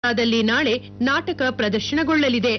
ಕರ್ನಾಟಕದಲ್ಲಿ ನಾಳೆ ನಾಟಕ ಪ್ರದರ್ಶನಗೊಳ್ಳಲಿದೆ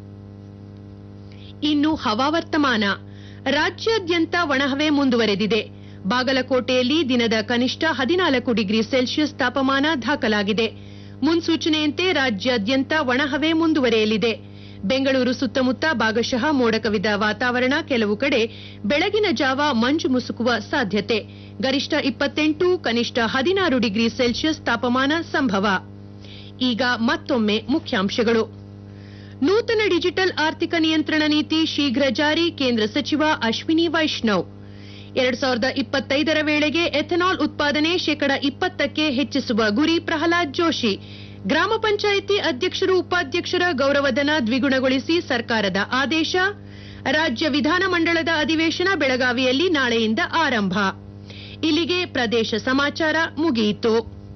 ಇನ್ನು ಹವಾವರ್ತಮಾನ ರಾಜ್ಯಾದ್ಯಂತ ಒಣಹವೆ ಮುಂದುವರೆದಿದೆ ಬಾಗಲಕೋಟೆಯಲ್ಲಿ ದಿನದ ಕನಿಷ್ಠ ಹದಿನಾಲ್ಕು ಡಿಗ್ರಿ ಸೆಲ್ಸಿಯಸ್ ತಾಪಮಾನ ದಾಖಲಾಗಿದೆ ಮುನ್ಸೂಚನೆಯಂತೆ ರಾಜ್ಯಾದ್ಯಂತ ಒಣಹವೆ ಮುಂದುವರೆಯಲಿದೆ ಬೆಂಗಳೂರು ಸುತ್ತಮುತ್ತ ಭಾಗಶಃ ಮೋಡ ಕವಿದ ವಾತಾವರಣ ಕೆಲವು ಕಡೆ ಬೆಳಗಿನ ಜಾವ ಮಂಜು ಮುಸುಕುವ ಸಾಧ್ಯತೆ ಗರಿಷ್ಠ ಇಪ್ಪತ್ತೆಂಟು ಕನಿಷ್ಠ ಹದಿನಾರು ಡಿಗ್ರಿ ಸೆಲ್ಸಿಯಸ್ ತಾಪಮಾನ ಸಂಭವ ಈಗ ಮತ್ತೊಮ್ಮೆ ಮುಖ್ಯಾಂಶಗಳು ನೂತನ ಡಿಜಿಟಲ್ ಆರ್ಥಿಕ ನಿಯಂತ್ರಣ ನೀತಿ ಶೀಘ್ರ ಜಾರಿ ಕೇಂದ್ರ ಸಚಿವ ಅಶ್ವಿನಿ ವೈಷ್ಣವ್ ಎರಡ್ ಸಾವಿರದ ಇಪ್ಪತ್ತೈದರ ವೇಳೆಗೆ ಎಥೆನಾಲ್ ಉತ್ಪಾದನೆ ಶೇಕಡ ಇಪ್ಪತ್ತಕ್ಕೆ ಹೆಚ್ಚಿಸುವ ಗುರಿ ಪ್ರಹ್ಲಾದ್ ಜೋಶಿ ಗ್ರಾಮ ಪಂಚಾಯಿತಿ ಅಧ್ಯಕ್ಷರು ಉಪಾಧ್ಯಕ್ಷರ ಗೌರವಧನ ದ್ವಿಗುಣಗೊಳಿಸಿ ಸರ್ಕಾರದ ಆದೇಶ ರಾಜ್ಯ ವಿಧಾನಮಂಡಲದ ಅಧಿವೇಶನ ಬೆಳಗಾವಿಯಲ್ಲಿ ನಾಳೆಯಿಂದ ಆರಂಭ ಇಲ್ಲಿಗೆ ಪ್ರದೇಶ ಸಮಾಚಾರ ಮುಗಿಯಿತು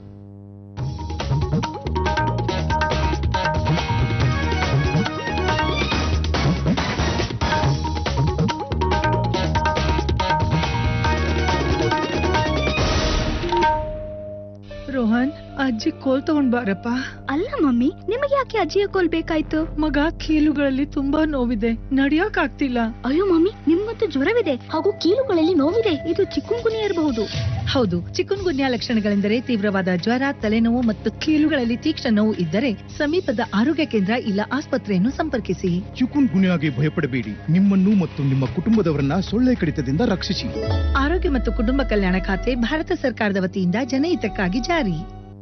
ರೋಹನ್ ಅಜ್ಜಿ ಕೋಲ್ ತಗೊಂಡ್ ಬಾರಪ್ಪ ಅಲ್ಲ ಮಮ್ಮಿ ನಿಮಗೆ ಯಾಕೆ ಅಜ್ಜಿಯ ಕೋಲ್ ಬೇಕಾಯ್ತು ಮಗ ಕೀಲುಗಳಲ್ಲಿ ತುಂಬಾ ನೋವಿದೆ ನಡಿಯಕ್ ಆಗ್ತಿಲ್ಲ ಅಯ್ಯೋ ಮಮ್ಮಿ ನಿಮ್ಗಂತೂ ಜ್ವರವಿದೆ ಹಾಗೂ ಕೀಲುಗಳಲ್ಲಿ ನೋವಿದೆ ಇದು ಚಿಕ್ಕುಂಗುನಿ ಇರಬಹುದು ಹೌದು ಚಿಕನ್ ಗುನ್ಯಾ ಲಕ್ಷಣಗಳೆಂದರೆ ತೀವ್ರವಾದ ಜ್ವರ ತಲೆನೋವು ಮತ್ತು ಕೀಲುಗಳಲ್ಲಿ ತೀಕ್ಷ್ಣ ನೋವು ಇದ್ದರೆ ಸಮೀಪದ ಆರೋಗ್ಯ ಕೇಂದ್ರ ಇಲ್ಲ ಆಸ್ಪತ್ರೆಯನ್ನು ಸಂಪರ್ಕಿಸಿ ಚಿಕುನ್ ಗುನ್ಯಾಗೆ ಭಯಪಡಬೇಡಿ ನಿಮ್ಮನ್ನು ಮತ್ತು ನಿಮ್ಮ ಕುಟುಂಬದವರನ್ನ ಸೊಳ್ಳೆ ಕಡಿತದಿಂದ ರಕ್ಷಿಸಿ ಆರೋಗ್ಯ ಮತ್ತು ಕುಟುಂಬ ಕಲ್ಯಾಣ ಖಾತೆ ಭಾರತ ಸರ್ಕಾರದ ವತಿಯಿಂದ ಜನಹಿತಕ್ಕಾಗಿ ಜಾರಿ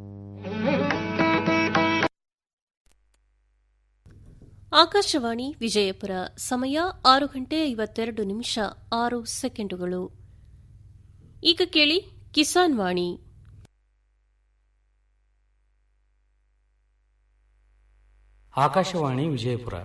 ಆಕಾಶವಾಣಿ ವಿಜಯಪುರ ಸಮಯ ಆರು ಗಂಟೆ ಐವತ್ತೆರಡು ನಿಮಿಷ ಆರು ಸೆಕೆಂಡುಗಳು ಈಗ ಕೇಳಿ ಕಿಸಾನ್ ವಾಣಿ ಆಕಾಶವಾಣಿ ವಿಜಯಪುರ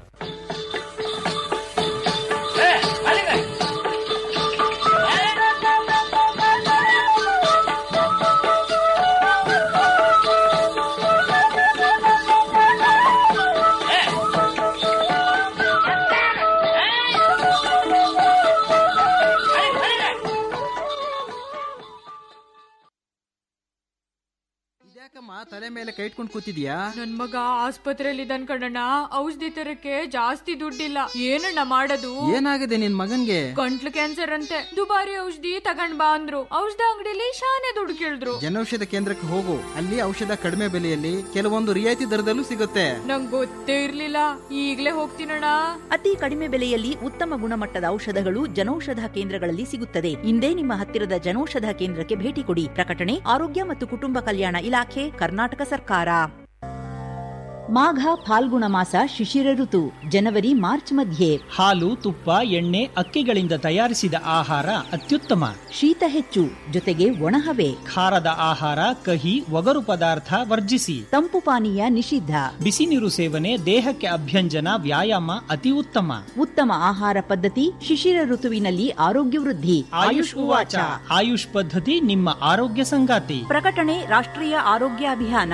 ಇದ್ಯಾಕಮ್ಮ ತಲೆ ಮೇಲೆ ಕೈ ಇಟ್ಕೊಂಡು ಕೂತಿದ್ಯಾ ನನ್ ಮಗ ಆಸ್ಪತ್ರೆಯಲ್ಲಿ ಇದ್ದಾನ್ ಕಣಣ್ಣ ಔಷಧಿ ತರಕ್ಕೆ ಜಾಸ್ತಿ ದುಡ್ಡಿಲ್ಲ ಏನಣ್ಣ ಮಾಡೋದು ಏನಾಗಿದೆ ನಿನ್ ಮಗನ್ಗೆ ಗಂಟ್ಲು ಕ್ಯಾನ್ಸರ್ ಅಂತೆ ದುಬಾರಿ ಔಷಧಿ ತಗೊಂಡ್ ಬಾ ಅಂದ್ರು ಔಷಧ ಅಂಗಡಿಲಿ ಶಾನೆ ದುಡ್ಡು ಕೇಳಿದ್ರು ಜನೌಷಧ ಕೇಂದ್ರಕ್ಕೆ ಹೋಗು ಅಲ್ಲಿ ಔಷಧ ಕಡಿಮೆ ಬೆಲೆಯಲ್ಲಿ ಕೆಲವೊಂದು ರಿಯಾಯಿತಿ ದರದಲ್ಲೂ ಸಿಗುತ್ತೆ ನಂಗ್ ಗೊತ್ತೇ ಇರ್ಲಿಲ್ಲ ಈಗ್ಲೇ ಹೋಗ್ತೀನಣ್ಣ ಅತಿ ಕಡಿಮೆ ಬೆಲೆಯಲ್ಲಿ ಉತ್ತಮ ಗುಣಮಟ್ಟದ ಔಷಧಗಳು ಜನೌಷಧ ಕೇಂದ್ರಗಳಲ್ಲಿ ಸಿಗುತ್ತದೆ ಇಂದೇ ನಿಮ್ಮ ಹತ್ತಿರದ ಜನೌಷಧ ಕೇಂದ್ರಕ್ಕೆ ಭೇಟಿ ಕೊಡಿ ಪ್ರಕಟಣೆ ಆರೋಗ್ಯ ಮತ್ತು ಕುಟುಂಬ ಕಲ್ಯಾಣ ಇಲಾಖೆ ಕರ್ನಾಟಕ ಸರ್ಕಾರ ಮಾಘ ಫಾಲ್ಗುಣ ಮಾಸ ಶಿಶಿರ ಋತು ಜನವರಿ ಮಾರ್ಚ್ ಮಧ್ಯೆ ಹಾಲು ತುಪ್ಪ ಎಣ್ಣೆ ಅಕ್ಕಿಗಳಿಂದ ತಯಾರಿಸಿದ ಆಹಾರ ಅತ್ಯುತ್ತಮ ಶೀತ ಹೆಚ್ಚು ಜೊತೆಗೆ ಒಣಹವೆ ಖಾರದ ಆಹಾರ ಕಹಿ ಒಗರು ಪದಾರ್ಥ ವರ್ಜಿಸಿ ತಂಪು ಪಾನೀಯ ನಿಷಿದ್ಧ ಬಿಸಿ ನೀರು ಸೇವನೆ ದೇಹಕ್ಕೆ ಅಭ್ಯಂಜನ ವ್ಯಾಯಾಮ ಅತಿ ಉತ್ತಮ ಉತ್ತಮ ಆಹಾರ ಪದ್ಧತಿ ಶಿಶಿರ ಋತುವಿನಲ್ಲಿ ಆರೋಗ್ಯ ವೃದ್ಧಿ ಆಯುಷ್ ಉವಾಚ ಆಯುಷ್ ಪದ್ಧತಿ ನಿಮ್ಮ ಆರೋಗ್ಯ ಸಂಗಾತಿ ಪ್ರಕಟಣೆ ರಾಷ್ಟ್ರೀಯ ಆರೋಗ್ಯ ಅಭಿಯಾನ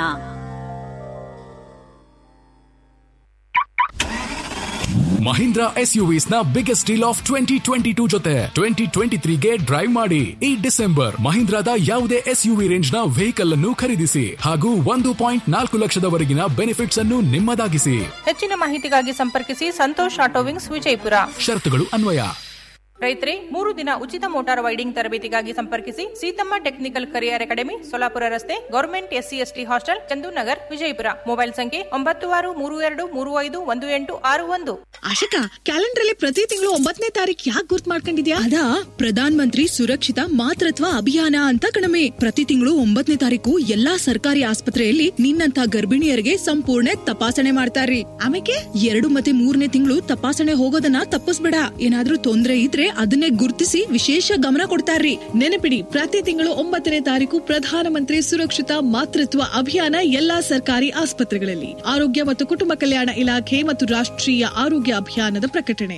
ಮಹೀಂದ್ರ ಎಸ್ಯುವಿಸ್ ನ biggest deal of twenty twenty two ಜೊತೆ ಟ್ವೆಂಟಿ ಟ್ವೆಂಟಿ ತ್ರೀಗೆ ಡ್ರೈವ್ ಮಾಡಿ ಈ ಡಿಸೆಂಬರ್ ಮಹೀಂದ್ರಾದ ಯಾವುದೇ ಎಸ್ಯುವಿ ರೇಂಜ್ ನ ವೆಹಿಕಲ್ ಅನ್ನು ಖರೀದಿಸಿ ಹಾಗೂ ಒಂದು ಪಾಯಿಂಟ್ ನಾಲ್ಕು ಲಕ್ಷದವರೆಗಿನ ಬೆನಿಫಿಟ್ಸ್ ಅನ್ನು ನಿಮ್ಮದಾಗಿಸಿ ಹೆಚ್ಚಿನ ಮಾಹಿತಿಗಾಗಿ ಸಂಪರ್ಕಿಸಿ ಸಂತೋಷ್ ಆಟೋವಿಂಗ್ಸ್ ವಿಜಯಪುರ ಷರತ್ತುಗಳು ಅನ್ವಯ ರೈತರೇ ಮೂರು ದಿನ ಉಚಿತ ಮೋಟಾರ್ ವೈಡಿಂಗ್ ತರಬೇತಿಗಾಗಿ ಸಂಪರ್ಕಿಸಿ Seetamma technical career academy Solapur ರಸ್ತೆ government SC ST hostel Chandunagar Vijayapura mobile ಸಂಖ್ಯೆ ಒಂಬತ್ತು ಆರು ಮೂರು ಎರಡು ಮೂರು ಐದು ಒಂದು ಎಂಟು ಆರು ಒಂದು ಆಶಿಕಾ ಕ್ಯಾಲೆಂಡರ್ ಅಲ್ಲಿ ಪ್ರತಿ ತಿಂಗಳು ಒಂಬತ್ತನೇ ತಾರೀಕು ಯಾಕೆ ಗುರ್ತ್ ಮಾಡ್ಕೊಂಡಿದ್ಯಾ ಅದಾ ಪ್ರಧಾನ್ ಮಂತ್ರಿ ಸುರಕ್ಷಿತ ಮಾತೃತ್ವ ಅಭಿಯಾನ ಅಂತ ಕಣಮೆ ಪ್ರತಿ ತಿಂಗಳು ಒಂಬತ್ತನೇ ತಾರೀಕು ಎಲ್ಲಾ ಸರ್ಕಾರಿ ಆಸ್ಪತ್ರೆಯಲ್ಲಿ ನಿನ್ನಂತ ಗರ್ಭಿಣಿಯರಿಗೆ ಸಂಪೂರ್ಣ ತಪಾಸಣೆ ಮಾಡ್ತಾರ್ರಿ ಆಮೇಲೆ ಎರಡು ಮತ್ತೆ ಮೂರನೇ ತಿಂಗಳು ತಪಾಸಣೆ ಹೋಗೋದನ್ನ ತಪ್ಪಿಸ್ಬೇಡ ಏನಾದ್ರೂ ತೊಂದ್ರೆ ಇದ್ರೆ ಅದನ್ನೇ ಗುರುತಿಸಿ ವಿಶೇಷ ಗಮನ ಕೊಡ್ತಾರ್ರಿ ನೆನಪಿಡಿ ಪ್ರತಿ ತಿಂಗಳು ಒಂಬತ್ತನೇ ತಾರೀಕು ಪ್ರಧಾನಮಂತ್ರಿ ಸುರಕ್ಷಿತ ಮಾತೃತ್ವ ಅಭಿಯಾನ ಎಲ್ಲಾ ಸರ್ಕಾರಿ ಆಸ್ಪತ್ರೆಗಳಲ್ಲಿ ಆರೋಗ್ಯ ಮತ್ತು ಕುಟುಂಬ ಕಲ್ಯಾಣ ಇಲಾಖೆ ಮತ್ತು ರಾಷ್ಟ್ರೀಯ ಆರೋಗ್ಯ ಅಭಿಯಾನದ ಪ್ರಕಟಣೆ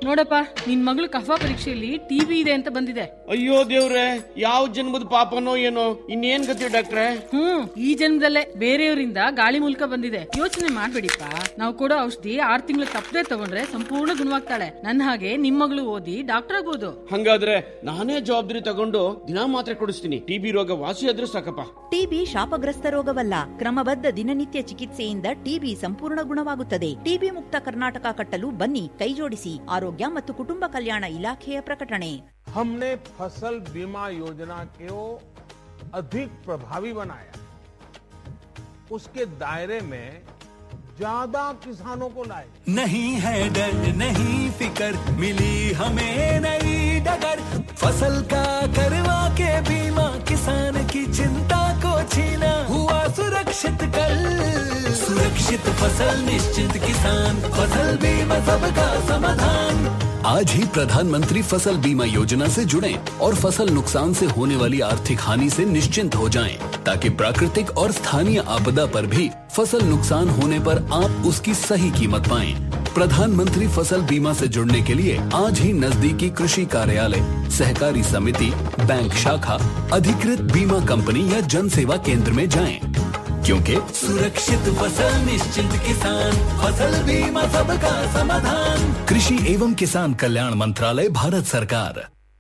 ನೋಡಪ್ಪ ನಿನ್ ಮಗಳು ಕಫ ಪರೀಕ್ಷೆಯಲ್ಲಿ ಟಿವಿ ಇದೆ ಅಂತ ಬಂದಿದೆ ಅಯ್ಯೋ ದೇವ್ರೆ ಯಾವ ಜನ್ಮದ ಪಾಪನೋ ಏನೋ ಇನ್ನೇನ್ ಗತಿ ಡಾಕ್ಟ್ರೆ ಹ್ಮ್ ಈ ಜನ್ಮದಲ್ಲೇ ಬೇರೆಯವರಿಂದ ಗಾಳಿ ಮೂಲಕ ಬಂದಿದೆ ಯೋಚನೆ ಮಾಡ್ಬೇಡಿಪ್ಪ ನಾವು ಕೊಡೋ ಔಷಧಿ ಆರ್ ತಿಂಗಳು ತಪ್ಪದೆ ತಗೊಂಡ್ರೆ ಸಂಪೂರ್ಣ ಗುಣವಾಗ್ತಾಳೆ ನನ್ನ ಹಾಗೆ ನಿಮ್ ಮಗಳು ಓದಿ ಡಾಕ್ಟರ್ ಆಗ್ಬೋದು ಹಂಗಾದ್ರೆ ನಾನೇ ಜವಾಬ್ದಾರಿ ತಗೊಂಡು ದಿನಾ ಮಾತ್ರೆ ಕೊಡಿಸ್ತೀನಿ ಟಿಬಿ ರೋಗ ವಾಸಿ ಆದ್ರೂ ಸಾಕಪ್ಪ ಟಿಬಿ ಶಾಪಗ್ರಸ್ತ ರೋಗವಲ್ಲ ಕ್ರಮಬದ್ಧ ದಿನನಿತ್ಯ ಚಿಕಿತ್ಸೆಯಿಂದ ಟಿಬಿ ಸಂಪೂರ್ಣ ಗುಣವಾಗುತ್ತದೆ ಟಿಬಿ ಮುಕ್ತ ಕರ್ನಾಟಕ ಕಟ್ಟಲು ಬನ್ನಿ ಕೈಜೋಡಿಸಿ ಆರೋಗ್ಯ ಮತ್ತು ಕುಟುಂಬ ಕಲ್ಯಾಣ ಇಲಾಖೆಯ ಪ್ರಕಟಣೆ हमने फसल बीमा योजना को अधिक प्रभावी बनाया उसके दायरे में ज्यादा किसानों को लाए नहीं है डर नहीं फिकर मिली हमें नई डगर फसल का करवा के बीमा किसान की चिंता को छीना हुआ सुरक्षित कल सुरक्षित फसल निश्चित किसान फसल बीमा सबका समाधान आज ही प्रधानमंत्री फसल बीमा योजना से जुड़ें और फसल नुकसान से होने वाली आर्थिक हानि से निश्चिंत हो जाएं, ताकि प्राकृतिक और स्थानीय आपदा पर भी फसल नुकसान होने पर आप उसकी सही कीमत पाएं। प्रधानमंत्री फसल बीमा से जुड़ने के लिए आज ही नजदीकी कृषि कार्यालय सहकारी समिति बैंक शाखा अधिकृत बीमा कंपनी या जन सेवा केंद्र में जाएं, क्योंकि सुरक्षित फसल निश्चिंत किसान फसल बीमा सबका समाधान कृषि एवं किसान कल्याण मंत्रालय भारत सरकार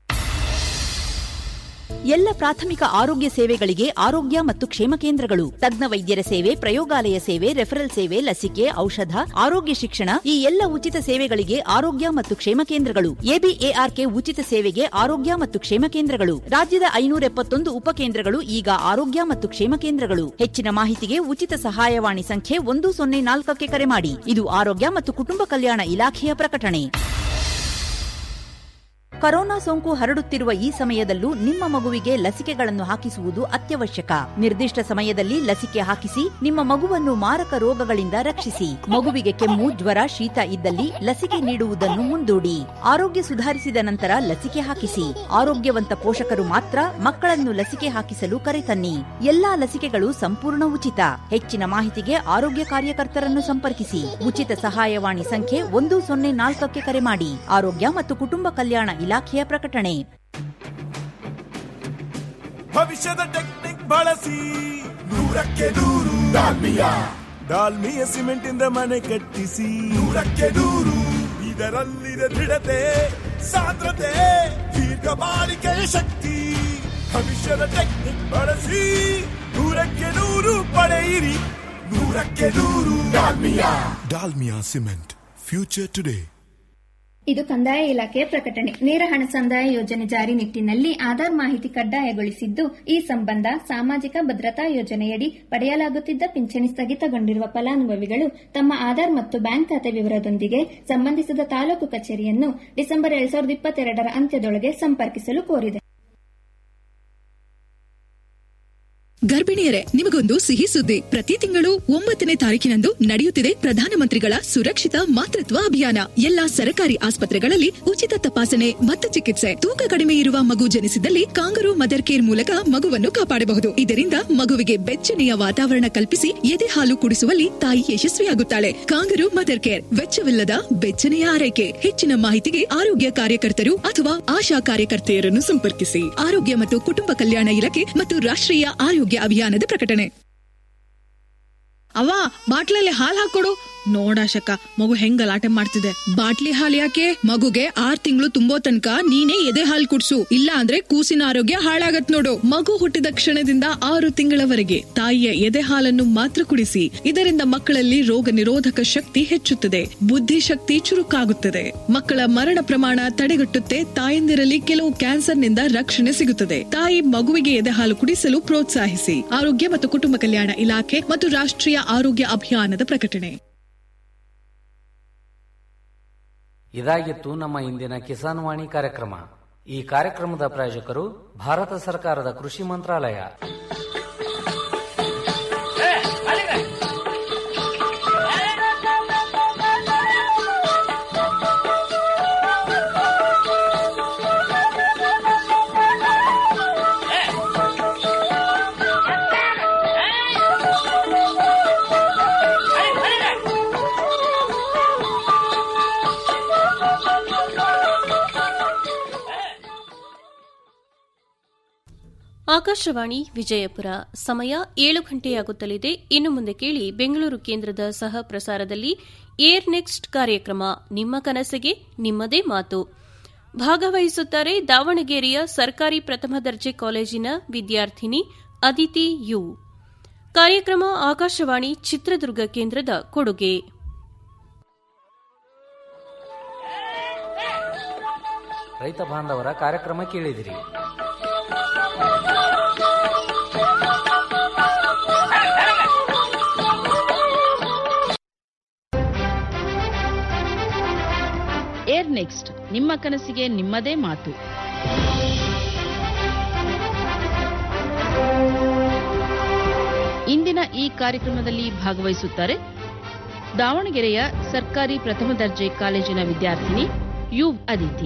ಎಲ್ಲ ಪ್ರಾಥಮಿಕ ಆರೋಗ್ಯ ಸೇವೆಗಳಿಗೆ ಆರೋಗ್ಯ ಮತ್ತು ಕ್ಷೇಮ ಕೇಂದ್ರಗಳು ತಜ್ಞ ವೈದ್ಯರ ಸೇವೆ ಪ್ರಯೋಗಾಲಯ ಸೇವೆ ರೆಫರಲ್ ಸೇವೆ ಲಸಿಕೆ ಔಷಧ ಆರೋಗ್ಯ ಶಿಕ್ಷಣ ಈ ಎಲ್ಲ ಉಚಿತ ಸೇವೆಗಳಿಗೆ ಆರೋಗ್ಯ ಮತ್ತು ಕ್ಷೇಮ ಕೇಂದ್ರಗಳು ಎಬಿಎಆರ್ಕೆ ಉಚಿತ ಸೇವೆಗೆ ಆರೋಗ್ಯ ಮತ್ತು ಕ್ಷೇಮ ಕೇಂದ್ರಗಳು ರಾಜ್ಯದ ಐನೂರ ಎಪ್ಪತ್ತೊಂದು ಉಪಕೇಂದ್ರಗಳು ಈಗ ಆರೋಗ್ಯ ಮತ್ತು ಕ್ಷೇಮ ಕೇಂದ್ರಗಳು ಹೆಚ್ಚಿನ ಮಾಹಿತಿಗೆ ಉಚಿತ ಸಹಾಯವಾಣಿ ಸಂಖ್ಯೆ ಒಂದು ಸೊನ್ನೆ ನಾಲ್ಕಕ್ಕೆ ಕರೆ ಮಾಡಿ ಇದು ಆರೋಗ್ಯ ಮತ್ತು ಕುಟುಂಬ ಕಲ್ಯಾಣ ಇಲಾಖೆಯ ಪ್ರಕಟಣೆ ಕೊರೋನಾ ಸೋಂಕು ಹರಡುತ್ತಿರುವ ಈ ಸಮಯದಲ್ಲೂ ನಿಮ್ಮ ಮಗುವಿಗೆ ಲಸಿಕೆಗಳನ್ನು ಹಾಕಿಸುವುದು ಅತ್ಯವಶ್ಯಕ ನಿರ್ದಿಷ್ಟ ಸಮಯದಲ್ಲಿ ಲಸಿಕೆ ಹಾಕಿಸಿ ನಿಮ್ಮ ಮಗುವನ್ನು ಮಾರಕ ರೋಗಗಳಿಂದ ರಕ್ಷಿಸಿ ಮಗುವಿಗೆ ಕೆಮ್ಮು ಜ್ವರ ಶೀತ ಇದ್ದಲ್ಲಿ ಲಸಿಕೆ ನೀಡುವುದನ್ನು ಮುಂದೂಡಿ ಆರೋಗ್ಯ ಸುಧಾರಿಸಿದ ನಂತರ ಲಸಿಕೆ ಹಾಕಿಸಿ ಆರೋಗ್ಯವಂತ ಪೋಷಕರು ಮಾತ್ರ ಮಕ್ಕಳನ್ನು ಲಸಿಕೆ ಹಾಕಿಸಲು ಕರೆತನ್ನಿ ಎಲ್ಲಾ ಲಸಿಕೆಗಳು ಸಂಪೂರ್ಣ ಉಚಿತ ಹೆಚ್ಚಿನ ಮಾಹಿತಿಗೆ ಆರೋಗ್ಯ ಕಾರ್ಯಕರ್ತರನ್ನು ಸಂಪರ್ಕಿಸಿ ಉಚಿತ ಸಹಾಯವಾಣಿ ಸಂಖ್ಯೆ ಒಂದು ಸೊನ್ನೆ ನಾಲ್ಕಕ್ಕೆ ಕರೆ ಮಾಡಿ ಆರೋಗ್ಯ ಮತ್ತು ಕುಟುಂಬ ಕಲ್ಯಾಣ ಇಲಾಖೆಯ ಪ್ರಕಟಣೆ ಭವಿಷ್ಯದ ಟೆಕ್ನಿಕ್ ಬಳಸಿ ನೂರಕ್ಕೆ ನೂರು ಡಾಲ್ಮಿಯ ಡಾಲ್ಮಿಯ ಸಿಮೆಂಟ್ ಇಂದ ಮನೆ ಕಟ್ಟಿಸಿ ನೂರಕ್ಕೆ ನೂರು ಇದರಲ್ಲಿದೆ ದೃಢತೆ ಸಾಂದ್ರತೆ ದೀರ್ಘ ಬಾಳಿಕೆಯ ಶಕ್ತಿ ಭವಿಷ್ಯದ ಟೆಕ್ನಿಕ್ ಬಳಸಿ ನೂರಕ್ಕೆ ನೂರು ಪಡೆಯಿರಿ ನೂರಕ್ಕೆ ನೂರು Dalmia Dalmia cement future today ಇದು ಕಂದಾಯ ಇಲಾಖೆಯ ಪ್ರಕಟಣೆ ನೇರ ಹಣ ಸಂದಾಯ ಯೋಜನೆ ಜಾರಿ ನಿಟ್ಟಿನಲ್ಲಿ ಆಧಾರ್ ಮಾಹಿತಿ ಕಡ್ಡಾಯಗೊಳಿಸಿದ್ದು ಈ ಸಂಬಂಧ ಸಾಮಾಜಿಕ ಭದ್ರತಾ ಯೋಜನೆಯಡಿ ಪಡೆಯಲಾಗುತ್ತಿದ್ದ ಪಿಂಚಣಿ ಸ್ಥಗಿತಗೊಂಡಿರುವ ಫಲಾನುಭವಿಗಳು ತಮ್ಮ ಆಧಾರ್ ಮತ್ತು ಬ್ಯಾಂಕ್ ಖಾತೆ ವಿವರದೊಂದಿಗೆ ಸಂಬಂಧಿಸಿದ ತಾಲೂಕು ಕಚೇರಿಯನ್ನು ಡಿಸೆಂಬರ್ ಎರಡ್ ಸಾವಿರದ ಇಪ್ಪತ್ತೆರಡರ ಅಂತ್ಯದೊಳಗೆ ಸಂಪರ್ಕಿಸಲು ಕೋರಿದೆ ಗರ್ಭಿಣಿಯರೇ ನಿಮಗೊಂದು ಸಿಹಿ ಸುದ್ದಿ ಪ್ರತಿ ತಿಂಗಳು ಒಂಬತ್ತನೇ ತಾರೀಕಿನಂದು ನಡೆಯುತ್ತಿದೆ ಪ್ರಧಾನಮಂತ್ರಿಗಳ ಸುರಕ್ಷಿತ ಮಾತೃತ್ವ ಅಭಿಯಾನ ಎಲ್ಲಾ ಸರ್ಕಾರಿ ಆಸ್ಪತ್ರೆಗಳಲ್ಲಿ ಉಚಿತ ತಪಾಸಣೆ ಮತ್ತು ಚಿಕಿತ್ಸೆ ತೂಕ ಕಡಿಮೆ ಇರುವ ಮಗು ಜನಿಸಿದಲ್ಲಿ ಕಾಂಗರು ಮದರ್ ಕೇರ್ ಮೂಲಕ ಮಗುವನ್ನು ಕಾಪಾಡಬಹುದು ಇದರಿಂದ ಮಗುವಿಗೆ ಬೆಚ್ಚನೆಯ ವಾತಾವರಣ ಕಲ್ಪಿಸಿ ಎದೆ ಹಾಲು ಕುಡಿಸುವಲ್ಲಿ ತಾಯಿ ಯಶಸ್ವಿಯಾಗುತ್ತಾಳೆ ಕಾಂಗರು ಮದರ್ ಕೇರ್ ವೆಚ್ಚವಿಲ್ಲದ ಬೆಚ್ಚನೆಯ ಆರೈಕೆ ಹೆಚ್ಚಿನ ಮಾಹಿತಿಗೆ ಆರೋಗ್ಯ ಕಾರ್ಯಕರ್ತರು ಅಥವಾ ಆಶಾ ಕಾರ್ಯಕರ್ತೆಯರನ್ನು ಸಂಪರ್ಕಿಸಿ ಆರೋಗ್ಯ ಮತ್ತು ಕುಟುಂಬ ಕಲ್ಯಾಣ ಇಲಾಖೆ ಮತ್ತು ರಾಷ್ಟ್ರೀಯ ಆರೋಗ್ಯ ಅಭಿಯಾನದ ಪ್ರಕಟಣೆ ಅವ ಬಾಟ್ಲಲ್ಲಿ ಹಾಲ್ ಹಾಕೊಡು ನೋಡಾಶಕ ಮಗು ಹೆಂಗ್ ಗಲಾಟೆ ಮಾಡ್ತಿದೆ ಬಾಟ್ಲಿ ಹಾಲ್ ಯಾಕೆ ಮಗುಗೆ ಆರ್ ತಿಂಗಳು ತುಂಬೋ ತನಕ ನೀನೇ ಎದೆ ಹಾಲ್ ಕುಡ್ಸು ಇಲ್ಲ ಅಂದ್ರೆ ಕೂಸಿನ ಆರೋಗ್ಯ ಹಾಳಾಗತ್ ನೋಡು ಮಗು ಹುಟ್ಟಿದ ಕ್ಷಣದಿಂದ ಆರು ತಿಂಗಳವರೆಗೆ ತಾಯಿಯ ಎದೆ ಹಾಲನ್ನು ಮಾತ್ರ ಕುಡಿಸಿ ಇದರಿಂದ ಮಕ್ಕಳಲ್ಲಿ ರೋಗ ನಿರೋಧಕ ಶಕ್ತಿ ಹೆಚ್ಚುತ್ತದೆ ಬುದ್ಧಿಶಕ್ತಿ ಚುರುಕಾಗುತ್ತದೆ ಮಕ್ಕಳ ಮರಣ ಪ್ರಮಾಣ ತಡೆಗಟ್ಟುತ್ತೆ ತಾಯಂದಿರಲ್ಲಿ ಕೆಲವು ಕ್ಯಾನ್ಸರ್ನಿಂದ ರಕ್ಷಣೆ ಸಿಗುತ್ತದೆ ತಾಯಿ ಮಗುವಿಗೆ ಎದೆ ಹಾಲು ಕುಡಿಸಲು ಪ್ರೋತ್ಸಾಹಿಸಿ ಆರೋಗ್ಯ ಮತ್ತು ಕುಟುಂಬ ಕಲ್ಯಾಣ ಇಲಾಖೆ ಮತ್ತು ರಾಷ್ಟ್ರೀಯ ಆರೋಗ್ಯ ಅಭಿಯಾನದ ಪ್ರಕಟಣೆ ಇದಾಗಿತ್ತು ನಮ್ಮ ಇಂದಿನ ಕಿಸಾನ್ ವಾಣಿ ಕಾರ್ಯಕ್ರಮ ಈ ಕಾರ್ಯಕ್ರಮದ ಪ್ರಾಯೋಜಕರು ಭಾರತ ಸರ್ಕಾರದ ಕೃಷಿ ಮಂತ್ರಾಲಯ ಆಕಾಶವಾಣಿ ವಿಜಯಪುರ ಸಮಯ ಏಳು ಗಂಟೆಯಾಗುತ್ತಲಿದೆ ಇನ್ನು ಮುಂದೆ ಕೇಳಿ ಬೆಂಗಳೂರು ಕೇಂದ್ರದ ಸಹ ಪ್ರಸಾರದಲ್ಲಿ ಏರ್ ನೆಕ್ಸ್ಟ್ ಕಾರ್ಯಕ್ರಮ ನಿಮ್ಮ ಕನಸಿಗೆ ನಿಮ್ಮದೇ ಮಾತು ಭಾಗವಹಿಸುತ್ತಾರೆ ದಾವಣಗೆರೆಯ ಸರ್ಕಾರಿ ಪ್ರಥಮ ದರ್ಜೆ ಕಾಲೇಜಿನ ವಿದ್ಯಾರ್ಥಿನಿ ಅದಿತಿ ಯು ಕಾರ್ಯಕ್ರಮ ಆಕಾಶವಾಣಿ ಚಿತ್ರದುರ್ಗ ಕೇಂದ್ರದ ಕೊಡುಗೆ ರೈತ ಬಾಂಧವರ ಕಾರ್ಯಕ್ರಮ ಕೇಳಿದಿರಿ ಏರ್ ನೆಕ್ಸ್ಟ್ ನಿಮ್ಮ ಕನಸಿಗೆ ನಿಮ್ಮದೇ ಮಾತು ಇಂದಿನ ಈ ಕಾರ್ಯಕ್ರಮದಲ್ಲಿ ಭಾಗವಹಿಸುತ್ತಾರೆ ದಾವಣಗೆರೆಯ ಸರ್ಕಾರಿ ಪ್ರಥಮ ದರ್ಜೆ ಕಾಲೇಜಿನ ವಿದ್ಯಾರ್ಥಿನಿ ಯು ಅದಿತಿ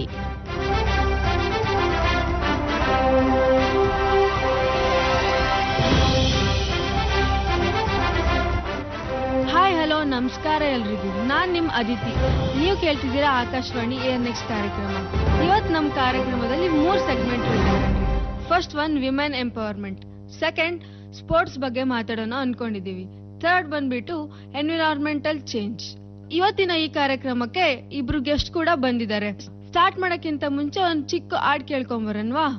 ಹಾಯ್ ಹಲೋ ನಮಸ್ಕಾರ ಎಲ್ರಿಗೂ ನಾನ್ ನಿಮ್ ಅದಿತಿ ನೀವು ಕೇಳ್ತಿದ್ದೀರಾ ಆಕಾಶವಾಣಿ ಏರ್ ನೆಕ್ಸ್ಟ್ ಕಾರ್ಯಕ್ರಮ ಇವತ್ತು ನಮ್ಮ ಕಾರ್ಯಕ್ರಮದಲ್ಲಿ ಮೂರ್ ಸೆಗ್ಮೆಂಟ್ ಇದೆ first one women empowerment second sports ಬಗ್ಗೆ ಮಾತಾಡೋಣ ಅನ್ಕೊಂಡಿದೀವಿ ಥರ್ಡ್ ಬಂದ್ಬಿಟ್ಟು ಎನ್ವಿರಾನ್ಮೆಂಟಲ್ ಚೇಂಜ್ ಇವತ್ತಿನ ಈ ಕಾರ್ಯಕ್ರಮಕ್ಕೆ ಇಬ್ರು ಗೆಸ್ಟ್ ಕೂಡ ಬಂದಿದ್ದಾರೆ ಸ್ಟಾರ್ಟ್ ಮಾಡಕ್ಕಿಂತ ಮುಂಚೆ ಒಂದ್ ಚಿಕ್ಕ ಹಾಡ್ ಕೇಳ್ಕೊಂಬರನ್ವಾ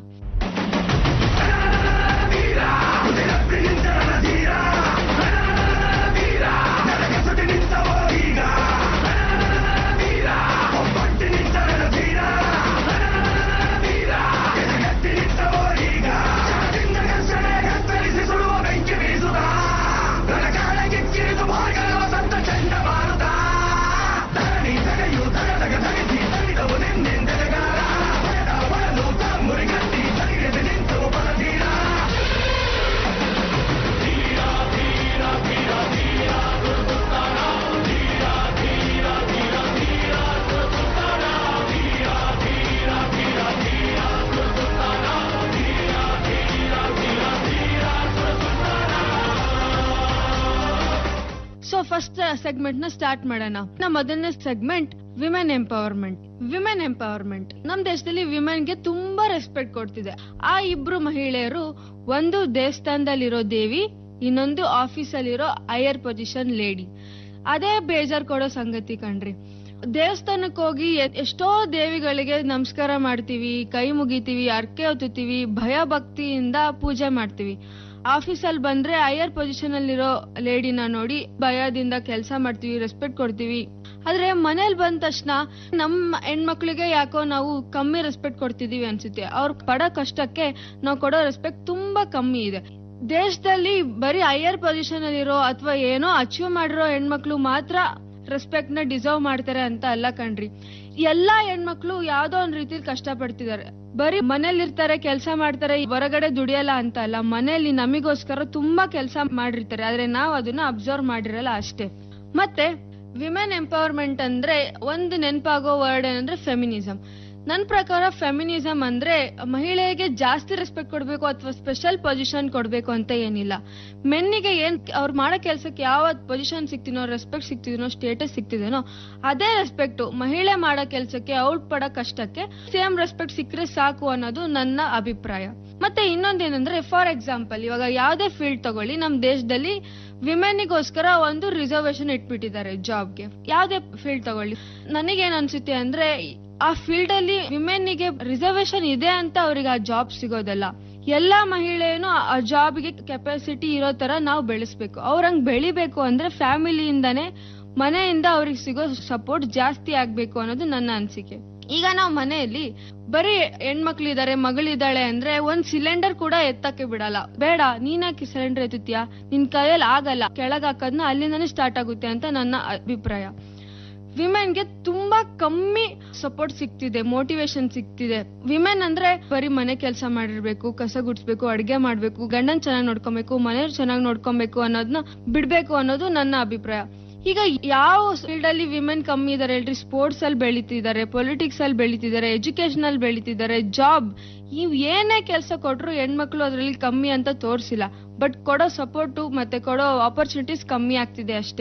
ಸೊ ಫಸ್ಟ್ ಸೆಗ್ಮೆಂಟ್ ನ ಸ್ಟಾರ್ಟ್ ಮಾಡೋಣ ನಮ್ಮ ಮೊದಲನೇ segment women empowerment women empowerment ನಮ್ ದೇಶದಲ್ಲಿ ವಿಮೆನ್ ಗೆ ತುಂಬಾ ರೆಸ್ಪೆಕ್ಟ್ ಕೊಡ್ತಿದೆ ಆ ಇಬ್ರು ಮಹಿಳೆಯರು ಒಂದು ದೇವಸ್ಥಾನದಲ್ಲಿರೋ ದೇವಿ ಇನ್ನೊಂದು ಆಫೀಸಲ್ಲಿರೋ ಹೈಯರ್ ಪೊಸಿಷನ್ ಲೇಡಿ ಅದೇ ಬೇಜಾರ್ ಕೊಡೋ ಸಂಗತಿ ಕಣ್ರಿ ದೇವಸ್ಥಾನಕ್ಕೆ ಹೋಗಿ ಎ- ಎಷ್ಟೋ ದೇವಿಗಳಿಗೆ ನಮಸ್ಕಾರ ಮಾಡ್ತೀವಿ ಕೈ ಮುಗಿತೀವಿ ಅರ್ಕೆ ಹೊತ್ತುತ್ತೀವಿ ಭಯ ಭಕ್ತಿಯಿಂದ ಪೂಜೆ ಮಾಡ್ತೀವಿ ಆಫೀಸಲ್ಲಿ ಬಂದ್ರೆ ಹೈಯರ್ ಪೊಸಿಷನ್ ಅಲ್ಲಿರೋ ಲೇಡಿನ ನೋಡಿ ಭಯದಿಂದ ಕೆಲಸ ಮಾಡ್ತೀವಿ ರೆಸ್ಪೆಕ್ಟ್ ಕೊಡ್ತೀವಿ ಆದ್ರೆ ಮನೇಲಿ ಬಂದ ತಕ್ಷಣ ನಮ್ಮ ಹೆಣ್ಮಕ್ಳಿಗೆ ಯಾಕೋ ನಾವು ಕಮ್ಮಿ ರೆಸ್ಪೆಕ್ಟ್ ಕೊಡ್ತಿದೀವಿ ಅನ್ಸುತ್ತೆ ಅವ್ರ ಪಡೋ ಕಷ್ಟಕ್ಕೆ ನಾವು ಕೊಡೋ ರೆಸ್ಪೆಕ್ಟ್ ತುಂಬಾ ಕಮ್ಮಿ ಇದೆ ದೇಶದಲ್ಲಿ ಬರೀ ಹೈಯರ್ ಪೊಸಿಷನ್ ಅಲ್ಲಿರೋ ಅಥವಾ ಏನೋ ಅಚೀವ್ ಮಾಡಿರೋ ಹೆಣ್ಮಕ್ಳು ಮಾತ್ರ ರೆಸ್ಪೆಕ್ಟ್ ನ ಡಿಸರ್ವ್ ಮಾಡ್ತಾರೆ ಅಂತ ಅಲ್ಲ ಕಣ್ರಿ ಎಲ್ಲಾ ಹೆಣ್ಮಕ್ಳು ಯಾವ್ದೋ ಒಂದ್ ರೀತಿಲಿ ಕಷ್ಟ ಪಡ್ತಿದ್ದಾರೆ ಬರೀ ಮನೇಲಿ ಇರ್ತಾರೆ ಕೆಲಸ ಮಾಡ್ತಾರೆ ಹೊರಗಡೆ ದುಡಿಯಲ್ಲ ಅಂತ ಅಲ್ಲ ಮನೇಲಿ ನಮಿಗೋಸ್ಕರ ತುಂಬಾ ಕೆಲಸ ಮಾಡಿರ್ತಾರೆ ಆದ್ರೆ ನಾವ್ ಅದನ್ನ ಅಬ್ಸರ್ವ್ ಮಾಡಿರಲ್ಲ ಅಷ್ಟೇ ಮತ್ತೆ ವಿಮೆನ್ ಎಂಪವರ್ಮೆಂಟ್ ಅಂದ್ರೆ ಒಂದು ನೆನಪಾಗೋ ವರ್ಡ್ ಏನಂದ್ರೆ ಫೆಮಿನಿಸಂ ನನ್ ಪ್ರಕಾರ ಫೆಮಿನಿಸಂ ಅಂದ್ರೆ ಮಹಿಳೆಗೆ ಜಾಸ್ತಿ ರೆಸ್ಪೆಕ್ಟ್ ಕೊಡ್ಬೇಕು ಅಥವಾ ಸ್ಪೆಷಲ್ ಪೊಸಿಷನ್ ಕೊಡ್ಬೇಕು ಅಂತ ಏನಿಲ್ಲ ಮೆನ್ನಿಗೆ ಏನ್ ಅವ್ರು ಮಾಡೋ ಕೆಲ್ಸಕ್ಕೆ ಯಾವ ಪೊಸಿಷನ್ ಸಿಗ್ತೀನೋ ರೆಸ್ಪೆಕ್ಟ್ ಸಿಗ್ತಿದನೋ ಸ್ಟೇಟಸ್ ಸಿಗ್ತಿದೇನೋ ಅದೇ ರೆಸ್ಪೆಕ್ಟ್ ಮಹಿಳೆ ಮಾಡೋ ಕೆಲ್ಸಕ್ಕೆ ಔಟ್ ಪಡೋ ಕಷ್ಟಕ್ಕೆ ಸೇಮ್ ರೆಸ್ಪೆಕ್ಟ್ ಸಿಕ್ಕರೆ ಸಾಕು ಅನ್ನೋದು ನನ್ನ ಅಭಿಪ್ರಾಯ ಮತ್ತೆ ಇನ್ನೊಂದೇನಂದ್ರೆ ಫಾರ್ ಎಕ್ಸಾಂಪಲ್ ಇವಾಗ ಯಾವ್ದೇ ಫೀಲ್ಡ್ ತಗೊಳ್ಳಿ ನಮ್ ದೇಶದಲ್ಲಿ ವಿಮೆನ್ನಿಗೋಸ್ಕರ ಒಂದು ರಿಸರ್ವೇಶನ್ ಇಟ್ಬಿಟ್ಟಿದ್ದಾರೆ ಜಾಬ್ಗೆ ಯಾವ್ದೇ ಫೀಲ್ಡ್ ತಗೊಳ್ಳಿ ನನಗೇನ್ ಅನ್ಸುತ್ತೆ ಅಂದ್ರೆ ಆ ಫೀಲ್ಡ್ ಅಲ್ಲಿ ವಿಮೆನ್ನಿಗೆ ರಿಸರ್ವೇಶನ್ ಇದೆ ಅಂತ ಅವ್ರಿಗೆ ಆ ಜಾಬ್ ಸಿಗೋದಲ್ಲ ಎಲ್ಲಾ ಮಹಿಳೆಯೂ ಆ ಜಾಬ್ಗೆ ಕೆಪಾಸಿಟಿ ಇರೋ ತರ ನಾವು ಬೆಳೆಸ್ಬೇಕು ಅವ್ರಂಗ್ ಬೆಳಿಬೇಕು ಅಂದ್ರೆ ಫ್ಯಾಮಿಲಿಯಿಂದಾನೇ ಮನೆಯಿಂದ ಅವ್ರಿಗೆ ಸಿಗೋ ಸಪೋರ್ಟ್ ಜಾಸ್ತಿ ಆಗ್ಬೇಕು ಅನ್ನೋದು ನನ್ನ ಅನಿಸಿಕೆ ಈಗ ನಾವು ಮನೆಯಲ್ಲಿ ಬರೀ ಹೆಣ್ಮಕ್ಳಿದಾರೆ ಮಗಳಿದ್ದಾಳೆ ಅಂದ್ರೆ ಒಂದ್ ಸಿಲಿಂಡರ್ ಕೂಡ ಎತ್ತಕ್ಕೆ ಬಿಡಲ್ಲ ಬೇಡ ನೀನಾಕಿ ಸಿಲಿಂಡರ್ ಎತ್ತುತ್ತೀಯಾ ನಿನ್ ಕೈಯಲ್ಲಿ ಆಗಲ್ಲ ಕೆಳಗ್ ಹಾಕೋದ್ನ ಅಲ್ಲಿಂದಾನೇ ಸ್ಟಾರ್ಟ್ ಆಗುತ್ತೆ ಅಂತ ನನ್ನ ಅಭಿಪ್ರಾಯ ವಿಮೆನ್ಗೆ ತುಂಬಾ ಕಮ್ಮಿ ಸಪೋರ್ಟ್ ಸಿಗ್ತಿದೆ ಮೋಟಿವೇಶನ್ ಸಿಗ್ತಿದೆ ವಿಮೆನ್ ಅಂದ್ರೆ ಬರೀ ಮನೆ ಕೆಲಸ ಮಾಡಿರ್ಬೇಕು ಕಸ ಗುಡ್ಸ್ಬೇಕು ಅಡ್ಗೆ ಮಾಡ್ಬೇಕು ಗಂಡನ್ ಚೆನ್ನಾಗಿ ನೋಡ್ಕೊಬೇಕು ಮನೆಯವ್ರು ಚೆನ್ನಾಗಿ ನೋಡ್ಕೊಬೇಕು ಅನ್ನೋದನ್ನ ಬಿಡ್ಬೇಕು ಅನ್ನೋದು ನನ್ನ ಅಭಿಪ್ರಾಯ ಈಗ ಯಾವ ಫೀಲ್ಡ್ ಅಲ್ಲಿ ವಿಮೆನ್ ಕಮ್ಮಿ ಇದಾರೆ ಹೇಳ್ರಿ ಸ್ಪೋರ್ಟ್ಸ್ ಅಲ್ಲಿ ಬೆಳಿತಿದ್ದಾರೆ ಪೊಲಿಟಿಕ್ಸ್ ಅಲ್ಲಿ ಬೆಳಿತಿದ್ದಾರೆ ಎಜುಕೇಶನ್ ಅಲ್ಲಿ ಬೆಳಿತಿದ್ದಾರೆ ಜಾಬ್ ಇವ್ ಏನೇ ಕೆಲಸ ಕೊಟ್ರು ಹೆಣ್ಮಕ್ಳು ಅದ್ರಲ್ಲಿ ಕಮ್ಮಿ ಅಂತ ತೋರ್ಸಿಲ್ಲ ಬಟ್ ಕೊಡೋ ಸಪೋರ್ಟು ಮತ್ತೆ ಕೊಡೋ ಆಪರ್ಚುನಿಟೀಸ್ ಕಮ್ಮಿ ಆಗ್ತಿದೆ ಅಷ್ಟೇ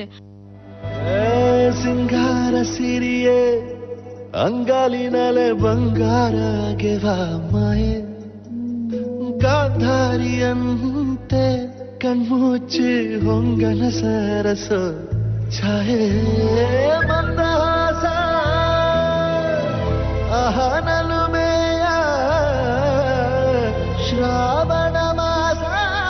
ಸಿಂಗಾರ ಸಿರಿಯೇ ಅಂಗಾಲಿನಲೆ ಬಂಗಾರ ಗೆವ ಮಾಯೆ ಗಾಂಧಾರಿಯಂತೆ ಕಣ್ಮುಚ್ಚಿ ಹೊಂಗನ ಸರಸ ಛಾಯೆ ಮಂದಹಾಸ ಅಹನಲುಮೆಯ ಶ್ರಾವಣ ಮಾಸ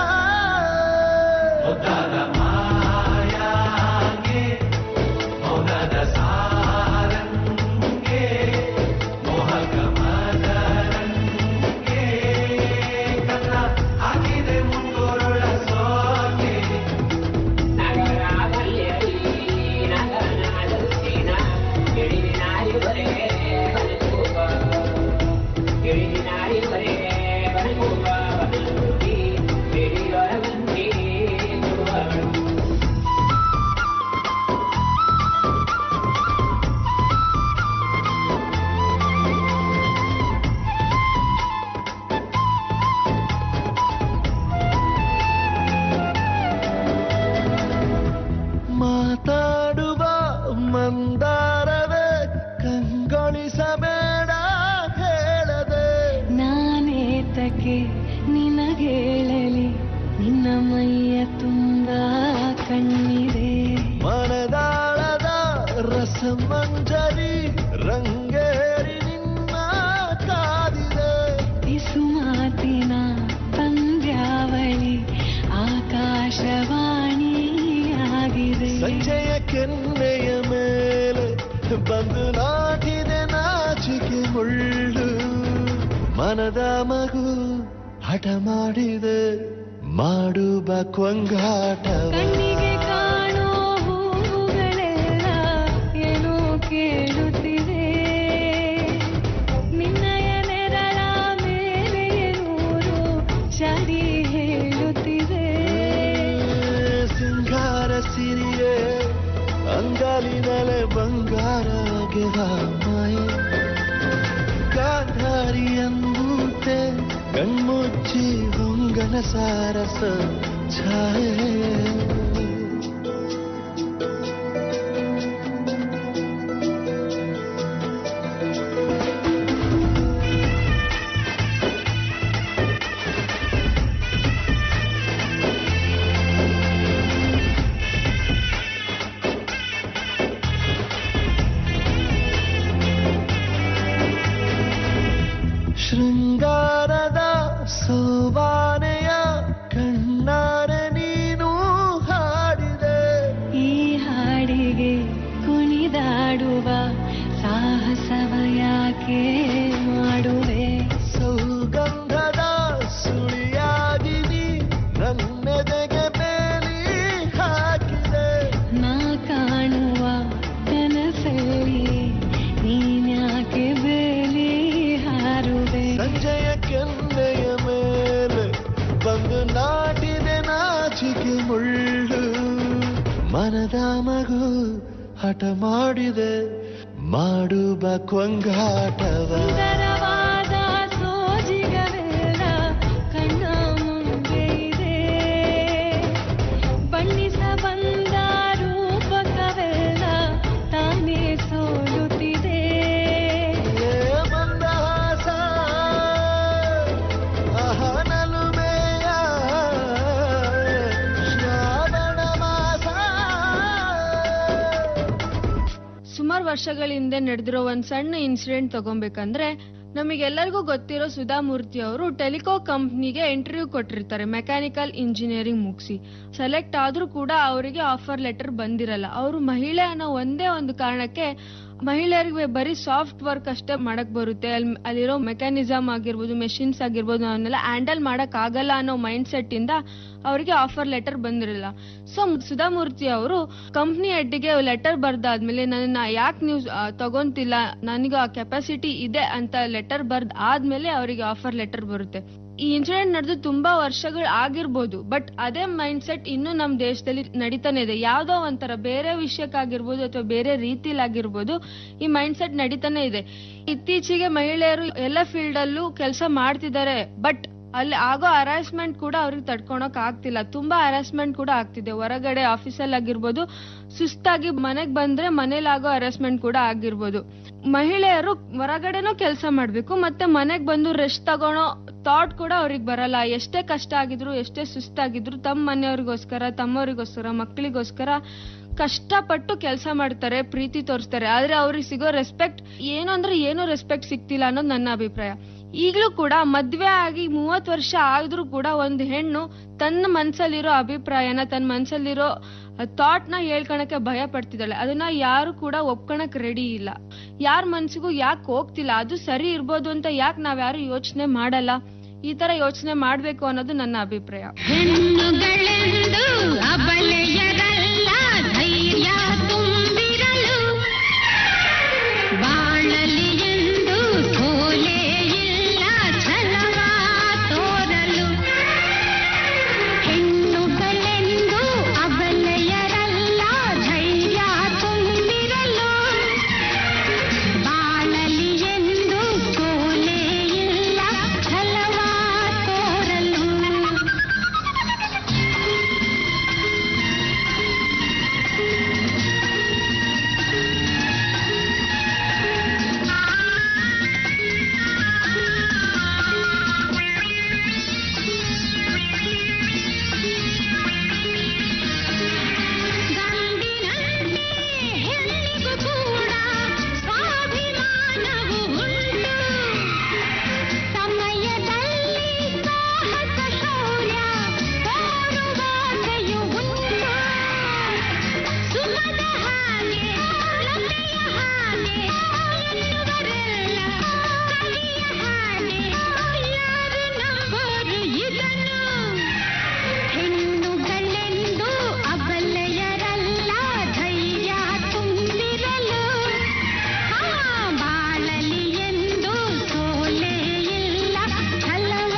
ಮಾತಾಡುವ ಮಂದಾರವೇ ಕಂಗೊಳಿಸಬೇಡ ಹೇಳದೆ ನಾನೇತಕ್ಕೆ ನಿನಗೇಳಲಿ ನಿನ್ನ ಮೈಯ ತುಂಬ ಕಣ್ಣಿದೆ ಮನದಾಳದ ರಸಮಂಜರಿ ರಂಗೇರಿ ನಿನ್ನ ಕಾದಿದೆ ಬಿಸು ಮಾತಿನ ಪಂದ್ಯಾವಳಿ ಆಕಾಶವಾಣಿಯಾಗಿದೆ ಸಂಜೆಯ ಕೆನ್ನೆಯ ಮೇಲೆ ಬಂದು ನಾಟಿದೆ ನಾಚಿಕೆ ಮುಳ್ಳು ಮನದ ಮಗು ಹಠ ಮಾಡಿದೆ ಮಾಡುವ ಕೊಂಗಾಟವ ಕಣ್ಣಿಗೆ ಕಾಣೋ ಹೂಗಳೆಲ್ಲ ಏನೋ ಕೇಳುತ್ತಿವೆ ನಿನ್ನಯ ನೆರಳ ಮೇಲೆ ನೂರು ಚಡಿ ಹೇಳುತ್ತಿವೆ ಸಿಂಗಾರ ಸಿರಿಯೇ ಅಂಗಾಲಿನಲೆ ಬಂಗಾರ ಮಾಯೆ ಗಾಂಧಾರಿಯಂತೆ ಕಣ್ಮುಚ್ಚಿ ಹೊಂಗನ ಸಾರಸ ಛಾಯೆ ಶೃಂಗಾರದ ಸೋವಾನೆಯ ಕಣ್ಣಾರೆ ನೀನು ಹಾಡಿದೆ ಈ ಹಾಡಿಗೆ ಕುಣಿದಾಡುವ ಸಾಹಸವ ಯಾಕೆ ಮಾಡುವೆ ಸೌಗಂಧದ ಸುಳಿಯಾಗಿ ನೀ ನನ್ನೆದೆಗೆ ಬೇಲಿ ಹಾಕಿದೆ ನಾ ಕಾಣುವ ಕನಸಲ್ಲಿ ನೀನ್ಯಾಕೆ ಬೇಲಿ ಹಾರುವೆ ಸಂಜೆಯ ಕೆನ್ನೆಯ ಮೇಲೆ ಬಂದು ನಾಟಿದೆ ನಾಚಿಕೆ ಮುಳ್ಳು ಮನದ ಮಗು ಹಠ ಮಾಡಿದೆ ಮಾಡುವ ಕೊಂಗಾಟವ ಸುಂದರವಾದ ಸೋಜಿಗವೆಲ್ಲ ಕಣ್ಣ ಮುಂದೆ ಇದೆ ಬಣ್ಣಿಸ ಬಂದ ರೂಪಕವೆಲ್ಲ ತಾನೇ ಸೋಲುತ್ತಿದೆ ಮಂದಹಾಸ ಅಹನಲುಮೆಯ ಶ್ರಾವಣ ಮಾಸ ಸುಮಾರು ವರ್ಷಗಳ ಹಿಂದೆ ನಡೆದಿರೋ ಒಂದ್ ಸಣ್ಣ ಇನ್ಸಿಡೆಂಟ್ ತಗೊಬೇಕಂದ್ರೆ ನಮಗೆಲ್ಲರಿಗೂ ಗೊತ್ತಿರೋ ಸುಧಾಮೂರ್ತಿ ಅವರು ಟೆಲಿಕೋ ಕಂಪ್ನಿಗೆ ಇಂಟರ್ವ್ಯೂ ಕೊಟ್ಟಿರ್ತಾರೆ ಮೆಕ್ಯಾನಿಕಲ್ ಇಂಜಿನಿಯರಿಂಗ್ ಮುಗಿಸಿ ಸೆಲೆಕ್ಟ್ ಆದ್ರೂ ಕೂಡ ಅವರಿಗೆ ಆಫರ್ ಲೆಟರ್ ಬಂದಿರಲ್ಲ ಅವರು ಮಹಿಳೆ ಅನ್ನೋ ಒಂದೇ ಒಂದು ಕಾರಣಕ್ಕೆ ಮಹಿಳೆಯರಿಗೆ ಬರೀ ಸಾಫ್ಟ್ ವರ್ಕ್ ಅಷ್ಟೇ ಮಾಡಕ್ ಬರುತ್ತೆ ಅಲ್ಲಿ ಅಲ್ಲಿರೋ ಮೆಕ್ಯಾನಿಸಮ್ ಆಗಿರ್ಬೋದು ಮೆಷಿನ್ಸ್ ಆಗಿರ್ಬೋದು ಅವನ್ನೆಲ್ಲ ಹ್ಯಾಂಡಲ್ ಮಾಡಕ್ ಆಗಲ್ಲ ಅನ್ನೋ ಮೈಂಡ್ ಸೆಟ್ ಇಂದ ಅವರಿಗೆ ಆಫರ್ ಲೆಟರ್ ಬಂದಿರಲ್ಲ ಸೊ ಸುಧಾಮೂರ್ತಿ ಅವರು ಕಂಪ್ನಿ ಹೆಡ್ಗೆ ಲೆಟರ್ ಬರ್ದಾದ್ಮೇಲೆ ನನ್ನ ಯಾಕೆ ನೀವು ಆ, ತಗೊಂತಿಲ್ಲ ನನಗೆ ಆ ಕೆಪಾಸಿಟಿ ಇದೆ ಅಂತ ಲೆಟರ್ ಬರ್ದ್ ಆದ್ಮೇಲೆ ಅವರಿಗೆ ಆಫರ್ ಲೆಟರ್ ಬರುತ್ತೆ ಈ ಇನ್ಸಿಡೆಂಟ್ ನಡೆದು ತುಂಬಾ ವರ್ಷಗಳು ಆಗಿರ್ಬೋದು ಬಟ್ ಅದೇ ಮೈಂಡ್ ಸೆಟ್ ಇನ್ನೂ ನಮ್ಮ ದೇಶದಲ್ಲಿ ನಡೀತಾನೆ ಇದೆ ಯಾವ್ದೋ ಒಂಥರ ಬೇರೆ ವಿಷಯಕ್ಕಾಗಿರ್ಬೋದು ಅಥವಾ ಬೇರೆ ರೀತಿಲಾಗಿರ್ಬೋದು ಈ ಮೈಂಡ್ ಸೆಟ್ ನಡೀತಾನೆ ಇದೆ ಇತ್ತೀಚೆಗೆ ಮಹಿಳೆಯರು ಎಲ್ಲ ಫೀಲ್ಡ್ ಅಲ್ಲೂ ಕೆಲಸ ಮಾಡ್ತಿದ್ದಾರೆ ಬಟ್ ಅಲ್ಲಿ ಆಗೋ ಹರಾಸ್ಮೆಂಟ್ ಕೂಡ ಅವ್ರಿಗೆ ತಡ್ಕೊಳಕ್ ಆಗ್ತಿಲ್ಲ ತುಂಬಾ ಹರಾಸ್ಮೆಂಟ್ ಕೂಡ ಆಗ್ತಿದೆ ಹೊರಗಡೆ ಆಫೀಸಲ್ಲಿ ಆಗಿರ್ಬೋದು ಸುಸ್ತಾಗಿ ಮನೆಗ್ ಬಂದ್ರೆ ಮನೇಲಿ ಆಗೋ ಹರಾಸ್ಮೆಂಟ್ ಕೂಡ ಆಗಿರ್ಬೋದು ಮಹಿಳೆಯರು ಹೊರಗಡೆನೂ ಕೆಲಸ ಮಾಡ್ಬೇಕು ಮತ್ತೆ ಮನೆಗ್ ಬಂದು ರೆಸ್ಟ್ ತಗೊಳೋ ಥಾಟ್ ಕೂಡ ಅವ್ರಿಗೆ ಬರಲ್ಲ ಎಷ್ಟೇ ಕಷ್ಟ ಆಗಿದ್ರು ಎಷ್ಟೇ ಸುಸ್ತಾಗಿದ್ರು ತಮ್ಮ ಮನೆಯವ್ರಿಗೋಸ್ಕರ ತಮ್ಮವ್ರಿಗೋಸ್ಕರ ಮಕ್ಕಳಿಗೋಸ್ಕರ ಕಷ್ಟಪಟ್ಟು ಕೆಲಸ ಮಾಡ್ತಾರೆ ಪ್ರೀತಿ ತೋರಿಸ್ತಾರೆ ಆದ್ರೆ ಅವ್ರಿಗೆ ಸಿಗೋ ರೆಸ್ಪೆಕ್ಟ್ ಏನು ಅಂದ್ರೆ ಏನು ರೆಸ್ಪೆಕ್ಟ್ ಸಿಗ್ತಿಲ್ಲ ಅನ್ನೋದು ನನ್ನ ಅಭಿಪ್ರಾಯ ಈಗಲೂ ಕೂಡ ಮದ್ವೆ ಆಗಿ ಮೂವತ್ ವರ್ಷ ಆದ್ರೂ ಕೂಡ ಒಂದು ಹೆಣ್ಣು ತನ್ನ ಮನ್ಸಲ್ಲಿರೋ ಅಭಿಪ್ರಾಯನ ತನ್ನ ಮನ್ಸಲ್ಲಿರೋ ಥಾಟ್ ನ ಹೇಳ್ಕೊಳಕ್ಕೆ ಭಯ ಪಡ್ತಿದ್ದಾಳೆ ಅದನ್ನ ಯಾರು ಕೂಡ ಒಪ್ಕೊಳಕ್ ರೆಡಿ ಇಲ್ಲ ಯಾರ ಮನ್ಸಿಗೂ ಯಾಕೆ ಹೋಗ್ತಿಲ್ಲ ಅದು ಸರಿ ಇರ್ಬೋದು ಅಂತ ಯಾಕೆ ನಾವ್ಯಾರು ಯೋಚನೆ ಮಾಡಲ್ಲ ಈ ತರ ಯೋಚನೆ ಮಾಡ್ಬೇಕು ಅನ್ನೋದು ನನ್ನ ಅಭಿಪ್ರಾಯ ಹೆಣ್ಣುಗಳೆಂದು ಅಬಲೆಯರಲ್ಲ ಧೈರ್ಯ ತುಂಬಿರಲು ಬಾಳಲಿ ಎಂದು ಸೋಲೆ ಇಲ್ಲ ಛಲವ ತೋರಲು ಹೆಣ್ಣುಗಳೆಂದು ಅಬಲೆಯರಲ್ಲ ಧೈರ್ಯ ತುಂಬಿರಲು ಬಾಳಲಿ ಎಂದು ಸೋಲೆ ಇಲ್ಲ ಛಲವ ತೋರಲು ಹೆಣ್ಣಿಗೂ ಕೂಡ ಸ್ವಾಭಿಮಾನವು ಉಂಟು ಸಮಯದಲ್ಲಿ ಸಾಹಸ ಶೌರ್ಯ ತೋರುವಾಸೆಯು ಉಂಟು ಸುಮದ ಹಾಗೆ ಲತೆಯ ಹಾಗೆ ಎನ್ನುವರೆಲ್ಲ ಕವಿಯ ಹಾಗೆ ಯಾರು ನಂಬೋರು ಇದನ್ನು ಹೆಣ್ಣುಗಳೆಂದು ಅಬಲೆಯರಲ್ಲ ಧೈರ್ಯ ತುಂಬಿರಲು ಆ ಬಾಳಲಿ ಎಂದು ಸೋಲೆ ಇಲ್ಲ ಛಲವ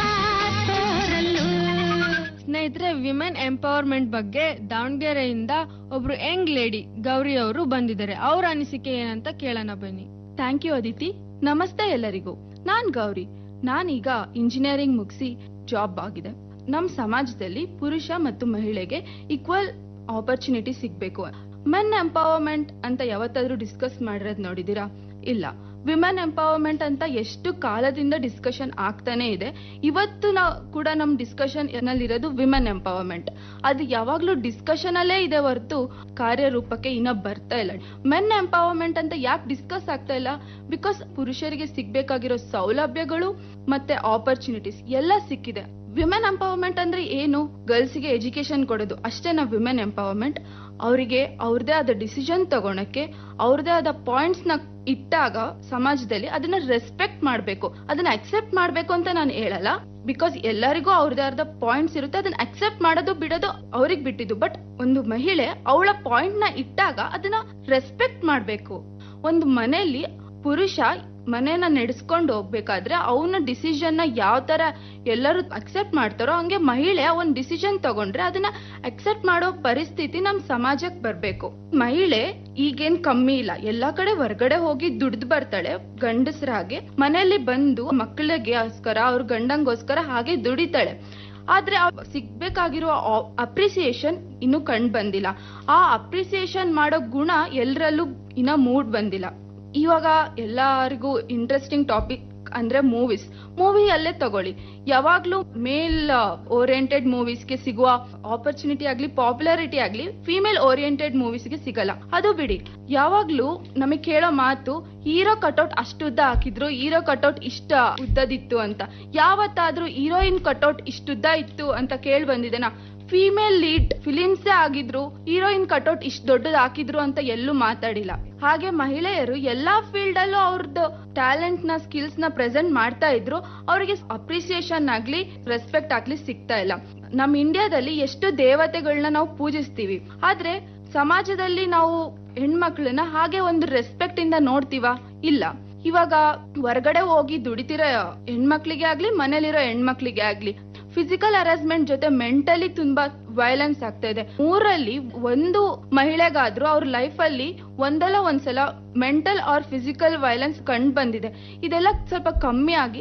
ತೋರಲು ಸ್ನೇಹಿತರೆ ವಿಮೆನ್ ಎಂಪವರ್ಮೆಂಟ್ ಬಗ್ಗೆ ದಾವಣಗೆರೆಯಿಂದ ಒಬ್ರು ಯಂಗ್ ಲೇಡಿ ಗೌರಿ ಅವರು ಬಂದಿದ್ದಾರೆ ಅವ್ರ ಅನಿಸಿಕೆ ಏನಂತ ಕೇಳೋಣ ಬನ್ನಿ ಥ್ಯಾಂಕ್ ಯು ಅದಿತಿ ನಮಸ್ತೆ ಎಲ್ಲರಿಗೂ ನಾನ್ ಗೌರಿ ನಾನೀಗ ಇಂಜಿನಿಯರಿಂಗ್ ಮುಗಿಸಿ ಜಾಬ್ ಆಗಿದೆ ನಮ್ ಸಮಾಜದಲ್ಲಿ ಪುರುಷ ಮತ್ತು ಮಹಿಳೆಗೆ ಈಕ್ವಲ್ ಆಪರ್ಚುನಿಟಿ ಸಿಗ್ಬೇಕು ಮೆನ್ ಎಂಪವರ್ಮೆಂಟ್ ಅಂತ ಯಾವತ್ತಾದ್ರೂ ಡಿಸ್ಕಸ್ ಮಾಡಿರೋದ್ ನೋಡಿದೀರಾ ಇಲ್ಲ ವಿಮೆನ್ ಎಂಪವರ್ಮೆಂಟ್ ಅಂತ ಎಷ್ಟು ಕಾಲದಿಂದ ಡಿಸ್ಕಷನ್ ಆಗ್ತಾನೆ ಇದೆ ಇವತ್ತು ನಾವು ಕೂಡ ನಮ್ ಡಿಸ್ಕಷನ್ ನಲ್ಲಿರೋದು ವಿಮೆನ್ ಎಂಪವರ್ಮೆಂಟ್ ಅದು ಯಾವಾಗ್ಲೂ ಡಿಸ್ಕಷನ್ ಅಲ್ಲೇ ಇದೆ ಹೊರತು ಕಾರ್ಯರೂಪಕ್ಕೆ ಇನ್ನ ಬರ್ತಾ ಇಲ್ಲ ಮೆನ್ ಎಂಪವರ್ಮೆಂಟ್ ಅಂತ ಯಾಕೆ ಡಿಸ್ಕಸ್ ಆಗ್ತಾ ಇಲ್ಲ ಬಿಕಾಸ್ ಪುರುಷರಿಗೆ ಸಿಗ್ಬೇಕಾಗಿರೋ ಸೌಲಭ್ಯಗಳು ಮತ್ತೆ ಆಪರ್ಚುನಿಟೀಸ್ ಎಲ್ಲ ಸಿಕ್ಕಿದೆ ವಿಮೆನ್ ಎಂಪವರ್ಮೆಂಟ್ ಅಂದ್ರೆ ಏನು ಗರ್ಲ್ಸ್ಗೆ ಎಜುಕೇಶನ್ ಕೊಡೋದು ಅಷ್ಟೇ ನಾವು ವಿಮೆನ್ ಎಂಪವರ್ಮೆಂಟ್ ಅವರಿಗೆ ಅವ್ರದೇ ಆದ ಡಿಸಿಷನ್ ತಗೊಳಕ್ಕೆ ಅವ್ರದೇ ಆದ ಪಾಯಿಂಟ್ಸ್ ನ ಇಟ್ಟಾಗ ಸಮಾಜದಲ್ಲಿ ಅದನ್ನ ರೆಸ್ಪೆಕ್ಟ್ ಮಾಡ್ಬೇಕು ಅದನ್ನ ಅಕ್ಸೆಪ್ಟ್ ಮಾಡ್ಬೇಕು ಅಂತ ನಾನು ಹೇಳಲ್ಲ ಬಿಕಾಸ್ ಎಲ್ಲರಿಗೂ ಅವ್ರದೇ ಆದ ಪಾಯಿಂಟ್ಸ್ ಇರುತ್ತೆ ಅದನ್ನ ಅಕ್ಸೆಪ್ಟ್ ಮಾಡೋದು ಬಿಡೋದು ಅವ್ರಿಗೆ ಬಿಟ್ಟಿದ್ದು ಬಟ್ ಒಂದು ಮಹಿಳೆ ಅವಳ ಪಾಯಿಂಟ್ ನ ಇಟ್ಟಾಗ ಅದನ್ನ ರೆಸ್ಪೆಕ್ಟ್ ಮಾಡ್ಬೇಕು ಒಂದು ಮನೆಯಲ್ಲಿ ಪುರುಷ ಮನೇನ ನಡೆಸ್ಕೊಂಡು ಹೋಗ್ಬೇಕಾದ್ರೆ ಅವನ ಡಿಸಿಷನ್ ನ ಯಾವ ತರ ಎಲ್ಲರೂ ಅಕ್ಸೆಪ್ಟ್ ಮಾಡ್ತಾರೋ ಹಂಗೆ ಮಹಿಳೆ ಒಂದ್ ಡಿಸಿಷನ್ ತಗೊಂಡ್ರೆ ಅದನ್ನ ಅಕ್ಸೆಪ್ಟ್ ಮಾಡೋ ಪರಿಸ್ಥಿತಿ ನಮ್ ಸಮಾಜಕ್ಕೆ ಬರ್ಬೇಕು ಮಹಿಳೆ ಈಗೇನ್ ಕಮ್ಮಿ ಇಲ್ಲ ಎಲ್ಲಾ ಕಡೆ ಹೊರಗಡೆ ಹೋಗಿ ದುಡ್ದು ಬರ್ತಾಳೆ ಗಂಡಸ್ರ ಹಾಗೆ ಮನೆಯಲ್ಲಿ ಬಂದು ಮಕ್ಕಳಿಗೋಸ್ಕರ ಅವ್ರ ಗಂಡಂಗೋಸ್ಕರ ಹಾಗೆ ದುಡಿತಾಳೆ ಆದ್ರೆ ಆ ಸಿಗ್ಬೇಕಾಗಿರೋ ಅಪ್ರಿಸಿಯೇಷನ್ ಇನ್ನು ಕಂಡ್ ಬಂದಿಲ್ಲ ಆ ಅಪ್ರಿಸಿಯೇಷನ್ ಮಾಡೋ ಗುಣ ಎಲ್ರಲ್ಲೂ ಇನ್ನ ಮೂಡ್ ಬಂದಿಲ್ಲ ಇವಾಗ ಎಲ್ಲರಿಗೂ ಇಂಟ್ರೆಸ್ಟಿಂಗ್ ಟಾಪಿಕ್ ಅಂದ್ರೆ ಮೂವೀಸ್ ಮೂವಿ ಅಲ್ಲೇ ತಗೊಳ್ಳಿ ಯಾವಾಗ್ಲೂ ಮೇಲ್ ಓರಿಯೆಂಟೆಡ್ ಮೂವೀಸ್ಗೆ ಸಿಗುವ ಆಪರ್ಚುನಿಟಿ ಆಗ್ಲಿ ಪಾಪ್ಯುಲಾರಿಟಿ ಆಗ್ಲಿ ಫಿಮೇಲ್ ಓರಿಯೆಂಟೆಡ್ ಮೂವೀಸ್ಗೆ ಸಿಗಲ್ಲ ಅದು ಬಿಡಿ ಯಾವಾಗ್ಲೂ ನಮಗೆ ಕೇಳೋ ಮಾತು ಹೀರೋ ಕಟೌಟ್ ಅಷ್ಟು ಉದ್ದ ಹಾಕಿದ್ರು ಹೀರೋ ಕಟೌಟ್ ಇಷ್ಟ ಉದ್ದದಿತ್ತು ಅಂತ ಯಾವತ್ತಾದ್ರೂ ಹೀರೋಯಿನ್ ಕಟೌಟ್ ಇಷ್ಟುದ್ದ ಇತ್ತು ಅಂತ ಕೇಳಿ ಬಂದಿದೆನಾ ಫಿಮೇಲ್ ಲೀಡ್ ಫಿಲಿಮ್ಸೇ ಆಗಿದ್ರು ಹೀರೋಯಿನ್ ಕಟೌಟ್ ಇಷ್ಟು ದೊಡ್ಡದು ಹಾಕಿದ್ರು ಅಂತ ಎಲ್ಲೂ ಮಾತಾಡಿಲ್ಲ ಹಾಗೆ ಮಹಿಳೆಯರು ಎಲ್ಲಾ ಫೀಲ್ಡ್ ಅಲ್ಲೂ ಅವ್ರದ್ದು ಟ್ಯಾಲೆಂಟ್ ನ ಸ್ಕಿಲ್ಸ್ ನ ಪ್ರೆಸೆಂಟ್ ಮಾಡ್ತಾ ಇದ್ರು ಅವರಿಗೆ ಅಪ್ರಿಸಿಯೇಷನ್ ಆಗ್ಲಿ ರೆಸ್ಪೆಕ್ಟ್ ಆಗ್ಲಿ ಸಿಗ್ತಾ ಇಲ್ಲ ನಮ್ ಇಂಡಿಯಾದಲ್ಲಿ ಎಷ್ಟು ದೇವತೆಗಳನ್ನ ನಾವು ಪೂಜಿಸ್ತೀವಿ ಆದ್ರೆ ಸಮಾಜದಲ್ಲಿ ನಾವು ಹೆಣ್ಮಕ್ಳನ್ನ ಹಾಗೆ ಒಂದು ರೆಸ್ಪೆಕ್ಟ್ ಇಂದ ನೋಡ್ತೀವ ಇಲ್ಲ ಇವಾಗ ಹೊರಗಡೆ ಹೋಗಿ ದುಡಿತಿರೋ ಹೆಣ್ಮಕ್ಳಿಗೆ ಆಗ್ಲಿ ಮನೇಲಿರೋ ಹೆಣ್ಮಕ್ಳಿಗೆ ಆಗ್ಲಿ ಫಿಸಿಕಲ್ ಹರಾಸ್ಮೆಂಟ್ ಜೊತೆ ಮೆಂಟಲಿ ತುಂಬಾ ವೈಲೆನ್ಸ್ ಆಗ್ತಾ ಇದೆ ಮೂರಲ್ಲಿ ಒಂದು ಮಹಿಳೆಗಾದ್ರೂ ಅವ್ರ ಲೈಫ್ ಅಲ್ಲಿ ಒಂದಲ್ಲ ಒಂದ್ಸಲ ಮೆಂಟಲ್ ಆರ್ ಫಿಸಿಕಲ್ ವೈಲೆನ್ಸ್ ಕಂಡು ಬಂದಿದೆ ಇದೆಲ್ಲ ಸ್ವಲ್ಪ ಕಮ್ಮಿ ಆಗಿ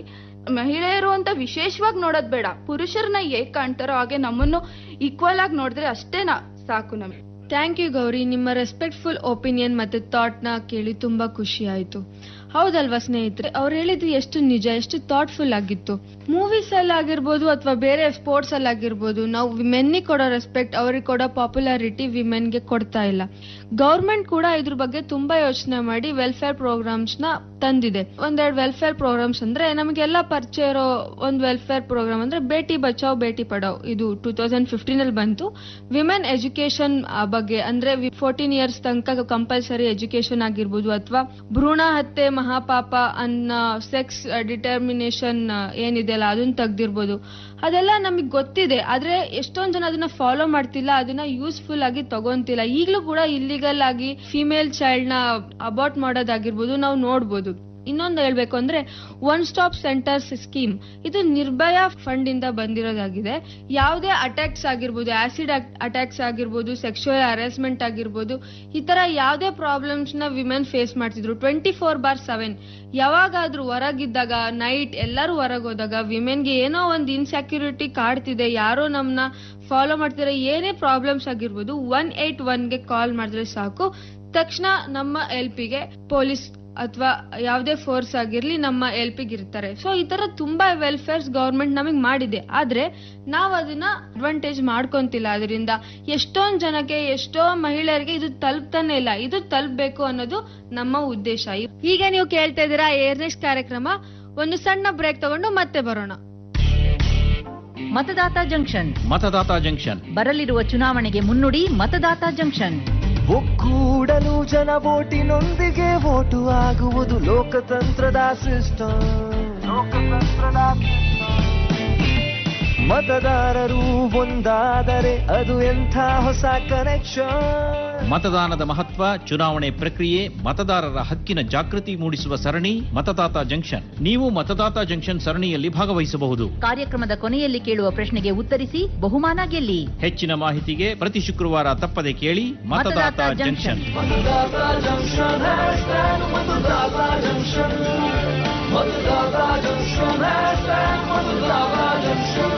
ಮಹಿಳೆಯರು ಅಂತ ವಿಶೇಷವಾಗಿ ನೋಡೋದ್ ಬೇಡ ಪುರುಷರನ್ನ ಹೇಗ್ ಕಾಣ್ತಾರೋ ಹಾಗೆ ನಮ್ಮನ್ನು ಈಕ್ವಲ್ ಆಗಿ ನೋಡಿದ್ರೆ ಅಷ್ಟೇನಾ ಸಾಕು ನಮಗೆ ಥ್ಯಾಂಕ್ ಯು ಗೌರಿ ನಿಮ್ಮ ರೆಸ್ಪೆಕ್ಟ್ಫುಲ್ ಒಪಿನಿಯನ್ ಮತ್ತೆ ಥಾಟ್ ನ ಕೇಳಿ ತುಂಬಾ ಖುಷಿ ಆಯ್ತು ಹೌದಲ್ವಾ ಸ್ನೇಹಿತರೆ ಅವ್ರು ಹೇಳಿದ್ದು ಎಷ್ಟು ನಿಜ ಎಷ್ಟು ಥಾಟ್ಫುಲ್ ಆಗಿತ್ತು ಮೂವೀಸ್ ಅಲ್ಲಿ ಆಗಿರ್ಬೋದು ಅಥವಾ ಬೇರೆ ಸ್ಪೋರ್ಟ್ಸ್ ಅಲ್ಲಿ ಆಗಿರ್ಬೋದು ನಾವು ವಿಮೆನ್ನಿಗೆ ಕೊಡೋ ರೆಸ್ಪೆಕ್ಟ್ ಅವ್ರಿಗೆ ಕೊಡೋ ಪಾಪ್ಯುಲಾರಿಟಿ ವಿಮೆನ್ಗೆ ಕೊಡ್ತಾ ಇಲ್ಲ ಗೌರ್ಮೆಂಟ್ ಕೂಡ ಇದ್ರ ಬಗ್ಗೆ ತುಂಬಾ ಯೋಚನೆ ಮಾಡಿ ವೆಲ್ಫೇರ್ ಪ್ರೋಗ್ರಾಮ್ಸ್ ನ ತಂದಿದೆ ಒಂದೆರಡು ವೆಲ್ಫೇರ್ ಪ್ರೋಗ್ರಾಮ್ಸ್ ಅಂದ್ರೆ ನಮಗೆಲ್ಲ ಪರಿಚಯ ಇರೋ ಒಂದು ವೆಲ್ಫೇರ್ ಪ್ರೋಗ್ರಾಮ್ ಅಂದ್ರೆ ಬೇಟಿ ಬಚಾವ್ ಬೇಟಿ ಪಡಾವ್ ಇದು ಟೂ ತೌಸಂಡ್ ಫಿಫ್ಟೀನ್ ಅಲ್ಲಿ ಬಂತು ವಿಮೆನ್ ಎಜುಕೇಶನ್ ಬಗ್ಗೆ ಅಂದ್ರೆ ಫೋರ್ಟೀನ್ ಇಯರ್ಸ್ ತನಕ ಕಂಪಲ್ಸರಿ ಎಜುಕೇಶನ್ ಆಗಿರ್ಬೋದು ಅಥವಾ ಭ್ರೂಣ ಹತ್ಯೆ ಮಹಾಪಾಪ ಅನ್ನೋ ಸೆಕ್ಸ್ ಡಿಟರ್ಮಿನೇಷನ್ ಏನಿದೆ ಅಲ್ಲ ಅದನ್ನ ತೆಗ್ದಿರ್ಬೋದು ಅದೆಲ್ಲ ನಮಗೆ ಗೊತ್ತಿದೆ ಆದ್ರೆ ಎಷ್ಟೊಂದ್ ಜನ ಅದನ್ನ ಫಾಲೋ ಮಾಡ್ತಿಲ್ಲ ಅದನ್ನ ಯೂಸ್ಫುಲ್ ಆಗಿ ತಗೊಂತಿಲ್ಲ ಈಗಲೂ ಕೂಡ ಇಲ್ಲಿಗಲ್ ಆಗಿ ಫಿಮೇಲ್ ಚೈಲ್ಡ್ ನ ಅಬಾರ್ಟ್ ಮಾಡೋದಾಗಿರ್ಬೋದು ನಾವು ನೋಡ್ಬೋದು ಇನ್ನೊಂದು ಹೇಳ್ಬೇಕು ಅಂದ್ರೆ ಒನ್ ಸ್ಟಾಪ್ ಸೆಂಟರ್ಸ್ ಸ್ಕೀಮ್ ಇದು ನಿರ್ಭಯ ಫಂಡ್ ಇಂದ ಬಂದಿರೋದಾಗಿದೆ ಯಾವುದೇ ಅಟ್ಯಾಕ್ಸ್ ಆಗಿರ್ಬೋದು ಆಸಿಡ್ ಅಟ್ಯಾಕ್ಸ್ ಆಗಿರ್ಬೋದು ಸೆಕ್ಷುವಲ್ ಹರಾಸ್ಮೆಂಟ್ ಆಗಿರ್ಬೋದು ಈ ತರ ಯಾವುದೇ ಪ್ರಾಬ್ಲಮ್ಸ್ ನ ವಿಮೆನ್ ಫೇಸ್ ಮಾಡ್ತಿದ್ರು ಟ್ವೆಂಟಿ ಫೋರ್ ಬಾರ್ ಸೆವೆನ್ ಯಾವಾಗಾದ್ರೂ ಹೊರಗಿದ್ದಾಗ ನೈಟ್ ಎಲ್ಲರೂ ಹೊರಗೆ ಹೋದಾಗ ವಿಮೆನ್ಗೆ ಏನೋ ಒಂದು ಇನ್ಸೆಕ್ಯೂರಿಟಿ ಕಾಡ್ತಿದೆ ಯಾರೋ ನಮ್ನ ಫಾಲೋ ಮಾಡ್ತಿದ್ರೆ ಏನೇ ಪ್ರಾಬ್ಲಮ್ಸ್ ಆಗಿರ್ಬೋದು ಒನ್ ಏಟ್ ಒನ್ಗೆ ಕಾಲ್ ಮಾಡಿದ್ರೆ ಸಾಕು ತಕ್ಷಣ ನಮ್ಮ ಎಲ್ ಪಿಗೆ ಪೊಲೀಸ್ ಅಥವಾ ಯಾವುದೇ ಫೋರ್ಸ್ ಆಗಿರ್ಲಿ ನಮ್ಮ ಎಲ್ ಪಿಗೆ ಇರ್ತಾರೆ ಸೊ ಈ ತರ ತುಂಬಾ ವೆಲ್ಫೇರ್ಸ್ ಗವರ್ಮೆಂಟ್ ನಮಗೆ ಮಾಡಿದೆ ಆದ್ರೆ ನಾವ್ ಅದನ್ನ ಅಡ್ವಾಂಟೇಜ್ ಮಾಡ್ಕೊಂತಿಲ್ಲ ಅದರಿಂದ ಎಷ್ಟೊಂದ್ ಜನಕ್ಕೆ ಎಷ್ಟೋ ಮಹಿಳೆಯರಿಗೆ ಇದು ತಲುಪ್ತಾನೆ ಇಲ್ಲ ಇದು ತಲುಪಬೇಕು ಅನ್ನೋದು ನಮ್ಮ ಉದ್ದೇಶ ಈಗ ನೀವು ಕೇಳ್ತಾ ಇದ್ದೀರಾ ಏರ್ನೆಸ್ ಕಾರ್ಯಕ್ರಮ ಒಂದು ಸಣ್ಣ ಬ್ರೇಕ್ ತಗೊಂಡು ಮತ್ತೆ ಬರೋಣ ಮತದಾತ ಜಂಕ್ಷನ್ ಮತದಾತ ಜಂಕ್ಷನ್ ಬರಲಿರುವ ಚುನಾವಣೆಗೆ ಮುನ್ನುಡಿ ಮತದಾತ ಜಂಕ್ಷನ್ ಒಕ್ಕೂಡಲು ಜನ ವೋಟಿನೊಂದಿಗೆ ವೋಟು ಆಗುವುದು ಲೋಕತಂತ್ರದ ಸಿಸ್ಟಮ್ ಮತದಾರರು ಒಂದಾದರೆ ಅದು ಎಂಥ ಹೊಸ ಕನೆಕ್ಷನ್ ಮತದಾನದ ಮಹತ್ವ ಚುನಾವಣೆ ಪ್ರಕ್ರಿಯೆ ಮತದಾರರ ಹಕ್ಕಿನ ಜಾಗೃತಿ ಮೂಡಿಸುವ ಸರಣಿ ಮತದಾತ ಜಂಕ್ಷನ್ ನೀವು ಮತದಾತ ಜಂಕ್ಷನ್ ಸರಣಿಯಲ್ಲಿ ಭಾಗವಹಿಸಬಹುದು ಕಾರ್ಯಕ್ರಮದ ಕೊನೆಯಲ್ಲಿ ಕೇಳುವ ಪ್ರಶ್ನೆಗೆ ಉತ್ತರಿಸಿ ಬಹುಮಾನ ಗೆಲ್ಲಿ ಹೆಚ್ಚಿನ ಮಾಹಿತಿಗೆ ಪ್ರತಿ ಶುಕ್ರವಾರ ತಪ್ಪದೆ ಕೇಳಿ Matadata Matadata junction Matadata junction hashtag Matadata junction Matadata junction hashtag Matadata junction